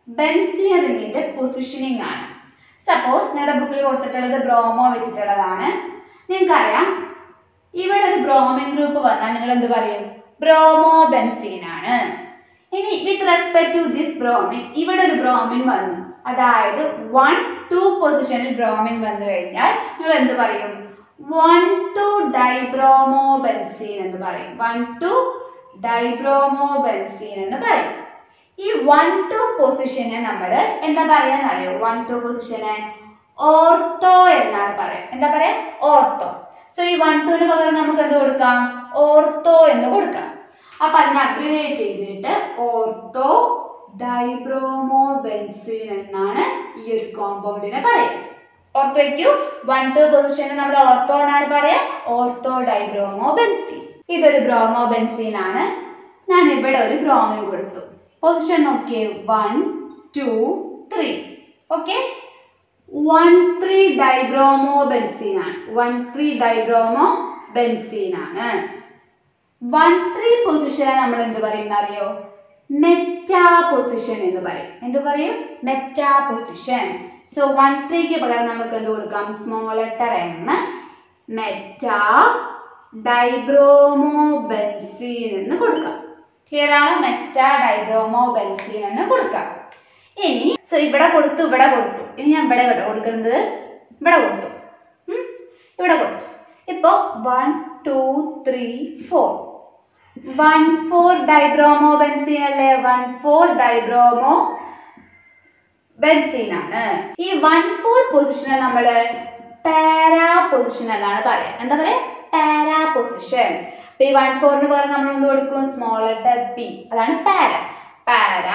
ബെൻസീൻ റിങ്ങിന്റെ പൊസിഷനിങ് ആണ് സപ്പോസ് നിങ്ങളുടെ ബുക്കിൽ കൊടുത്തിട്ടുള്ളത് ബ്രോമോ വെച്ചിട്ടുള്ളതാണ് നിങ്ങൾക്കറിയാം ഇവിടെ ഒരു ബ്രോമിൻ ഗ്രൂപ്പ് വന്നാൽ നിങ്ങൾ എന്ത് പറയും ബ്രോമോ ബെൻസീൻ ആണ് ഇനി with respect to this bromine ഇവിടെ ഒരു ബ്രോമിൻ വന്നു അതായത് വൺ ടു പൊസിഷനിൽ ബ്രോമിൻ വന്നു കഴിഞ്ഞാൽ നിങ്ങൾ എന്ത് പറയും വൺ ടു ഡൈബ്രോമോ ബെൻസീൻ എന്ന് പറയും വൺ ടു ഡൈബ്രോമോ ബെൻസീൻ എന്ന് പറയും ഈ വൺ ടു പൊസിഷനെ നമ്മൾ എന്താ പറയാന്ന് അറിയോ വൺ ടു പൊസിഷനെ ഓർത്തോ എന്നാണ് പറയാ എന്താ പറയാ ഓർത്തോ സോ ഈ വൺ ടുവിന് പകരം നമുക്ക് എന്ത് കൊടുക്കാം ഓർത്തോ എന്ന് കൊടുക്കാം അപ്പൊ അതിനെ അബ്രിവേറ്റ് ചെയ്തിട്ട് ഓർത്തോ ഡൈബ്രോമോ ബെൻസീൻ എന്നാണ് ഈ ഒരു കോമ്പൗണ്ടിനെ പറയുക ഓർത്ത് വയ്ക്കൂ വൺ ടു പൊസിഷന് നമ്മൾ ഓർത്തോ എന്നാണ് പറയാ ഓർത്തോ ഡൈബ്രോമോ ബെൻസീൻ ഇതൊരു ബ്രോമോ ബെൻസീൻ ആണ് ഞാൻ ഇവിടെ ഒരു ബ്രോമിൻ കൊടുത്തു പൊസിഷൻ നോക്കിയേ one two three okay one three dibromo benzene ആണ് വൺ ത്രീ ഡൈബ്രോമോ ബെൻസീൻ ആണ് വൺ ത്രീ പൊസിഷനെ നമ്മൾ എന്ത് പറയും അറിയോ മെറ്റാ പൊസിഷൻ എന്ന് പറയും എന്ത് പറയും മെറ്റാ പൊസിഷൻ സോ വൺ ത്രീക്ക് പകരം നമുക്ക് എന്ത് കൊടുക്കാം small letter M meta dibromo benzene എന്ന് കൊടുക്കാം ക്ലിയർ ആണ് മെറ്റാ ഡൈബ്രോമോ ബെൻസീൻ എന്ന് കൊടുക്കാം ഇനി സോ ഇവിടെ കൊടുത്തു ഇവിടെ കൊടുത്തു ഇനി ഞാൻ ഇവിടെ കേട്ടോ കൊടുക്കുന്നത് ഇവിടെ കൊടുത്തു ഉം? ഇവിടെ കൊടുത്തു ഇപ്പോ one two three four one four dibromo benzene അല്ലേ വൺ ഫോർ ഡൈബ്രോമോ ബെൻസീൻ ആണ് ഈ വൺ ഫോർ പൊസിഷനെ നമ്മൾ പാരാ പൊസിഷൻ എന്നാണ് പറയാ എന്താ പറയാ പാരാ പൊസിഷൻ അപ്പൊ ഈ വൺ ഫോറിന് പകരം നമ്മൾ എന്ത് കൊടുക്കും സ്മോൾ ലെറ്റർ പി അതാണ് പാര പാര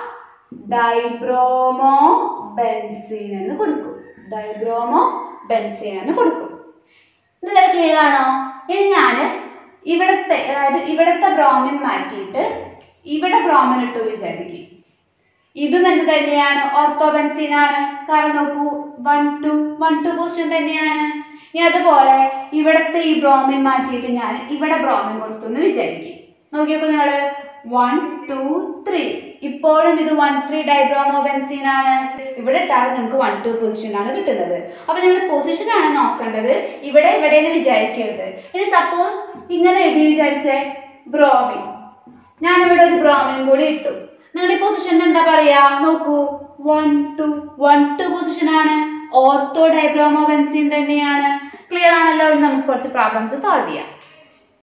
ഡൈബ്രോമോ ബെൻസീൻ എന്ന് കൊടുക്കും ഡൈബ്രോമോ ബെൻസീൻ എന്ന് കൊടുക്കും ഇത് വരെ ക്ലിയർ ആണോ ഇനി ഞാൻ ഇവിടത്തെ അതായത് ഇവിടത്തെ ബ്രോമിൻ മാറ്റിയിട്ട് ഇവിടെ ബ്രോമിൻ ഇട്ടു വിചാരിക്കും ഇതും എന്ത് തന്നെയാണ് ഓർത്തോബെൻസീൻ ആണ് കാരണം നോക്കൂ one two one two position തന്നെയാണ് ഇനി അതുപോലെ ഇവിടത്തെ ഈ ബ്രോമിൻ മാറ്റിയിട്ട് ഞാൻ ഇവിടെ ബ്രോമിൻ കൊടുത്തു എന്ന് വിചാരിക്കും നോക്കിയപ്പോൾ നിങ്ങൾ വൺ ടു ത്രീ ഇപ്പോഴും ഇത് വൺ ത്രീ ഡൈബ്രോമോ ബെൻസീൻ ആണ് ഇവിടെ ഇട്ടാൽ നിങ്ങൾക്ക് വൺ ടു പൊസിഷൻ ആണ് കിട്ടുന്നത് അപ്പൊ നിങ്ങൾ പൊസിഷൻ ആണ് നോക്കേണ്ടത് ഇവിടെ ഇവിടെ എന്ന് വിചാരിക്കരുത് ഇനി സപ്പോസ് ഇങ്ങനെ എഴുതി വിചാരിച്ചേ ബ്രോമിൻ ഞാനിവിടെ ഒരു ബ്രോമിൻ കൂടി ഇട്ടു നിങ്ങളുടെ പൊസിഷൻ എന്താ പറയാ നോക്കൂ one two one two position ആണ് ഓർത്തോ ഡൈബ്രോമോ ബെൻസീൻ തന്നെയാണ് ക്ലിയർ ആണല്ലോ ഇനി നമുക്ക് കുറച്ച് പ്രോബ്ലംസ് സോൾവ് ചെയ്യാം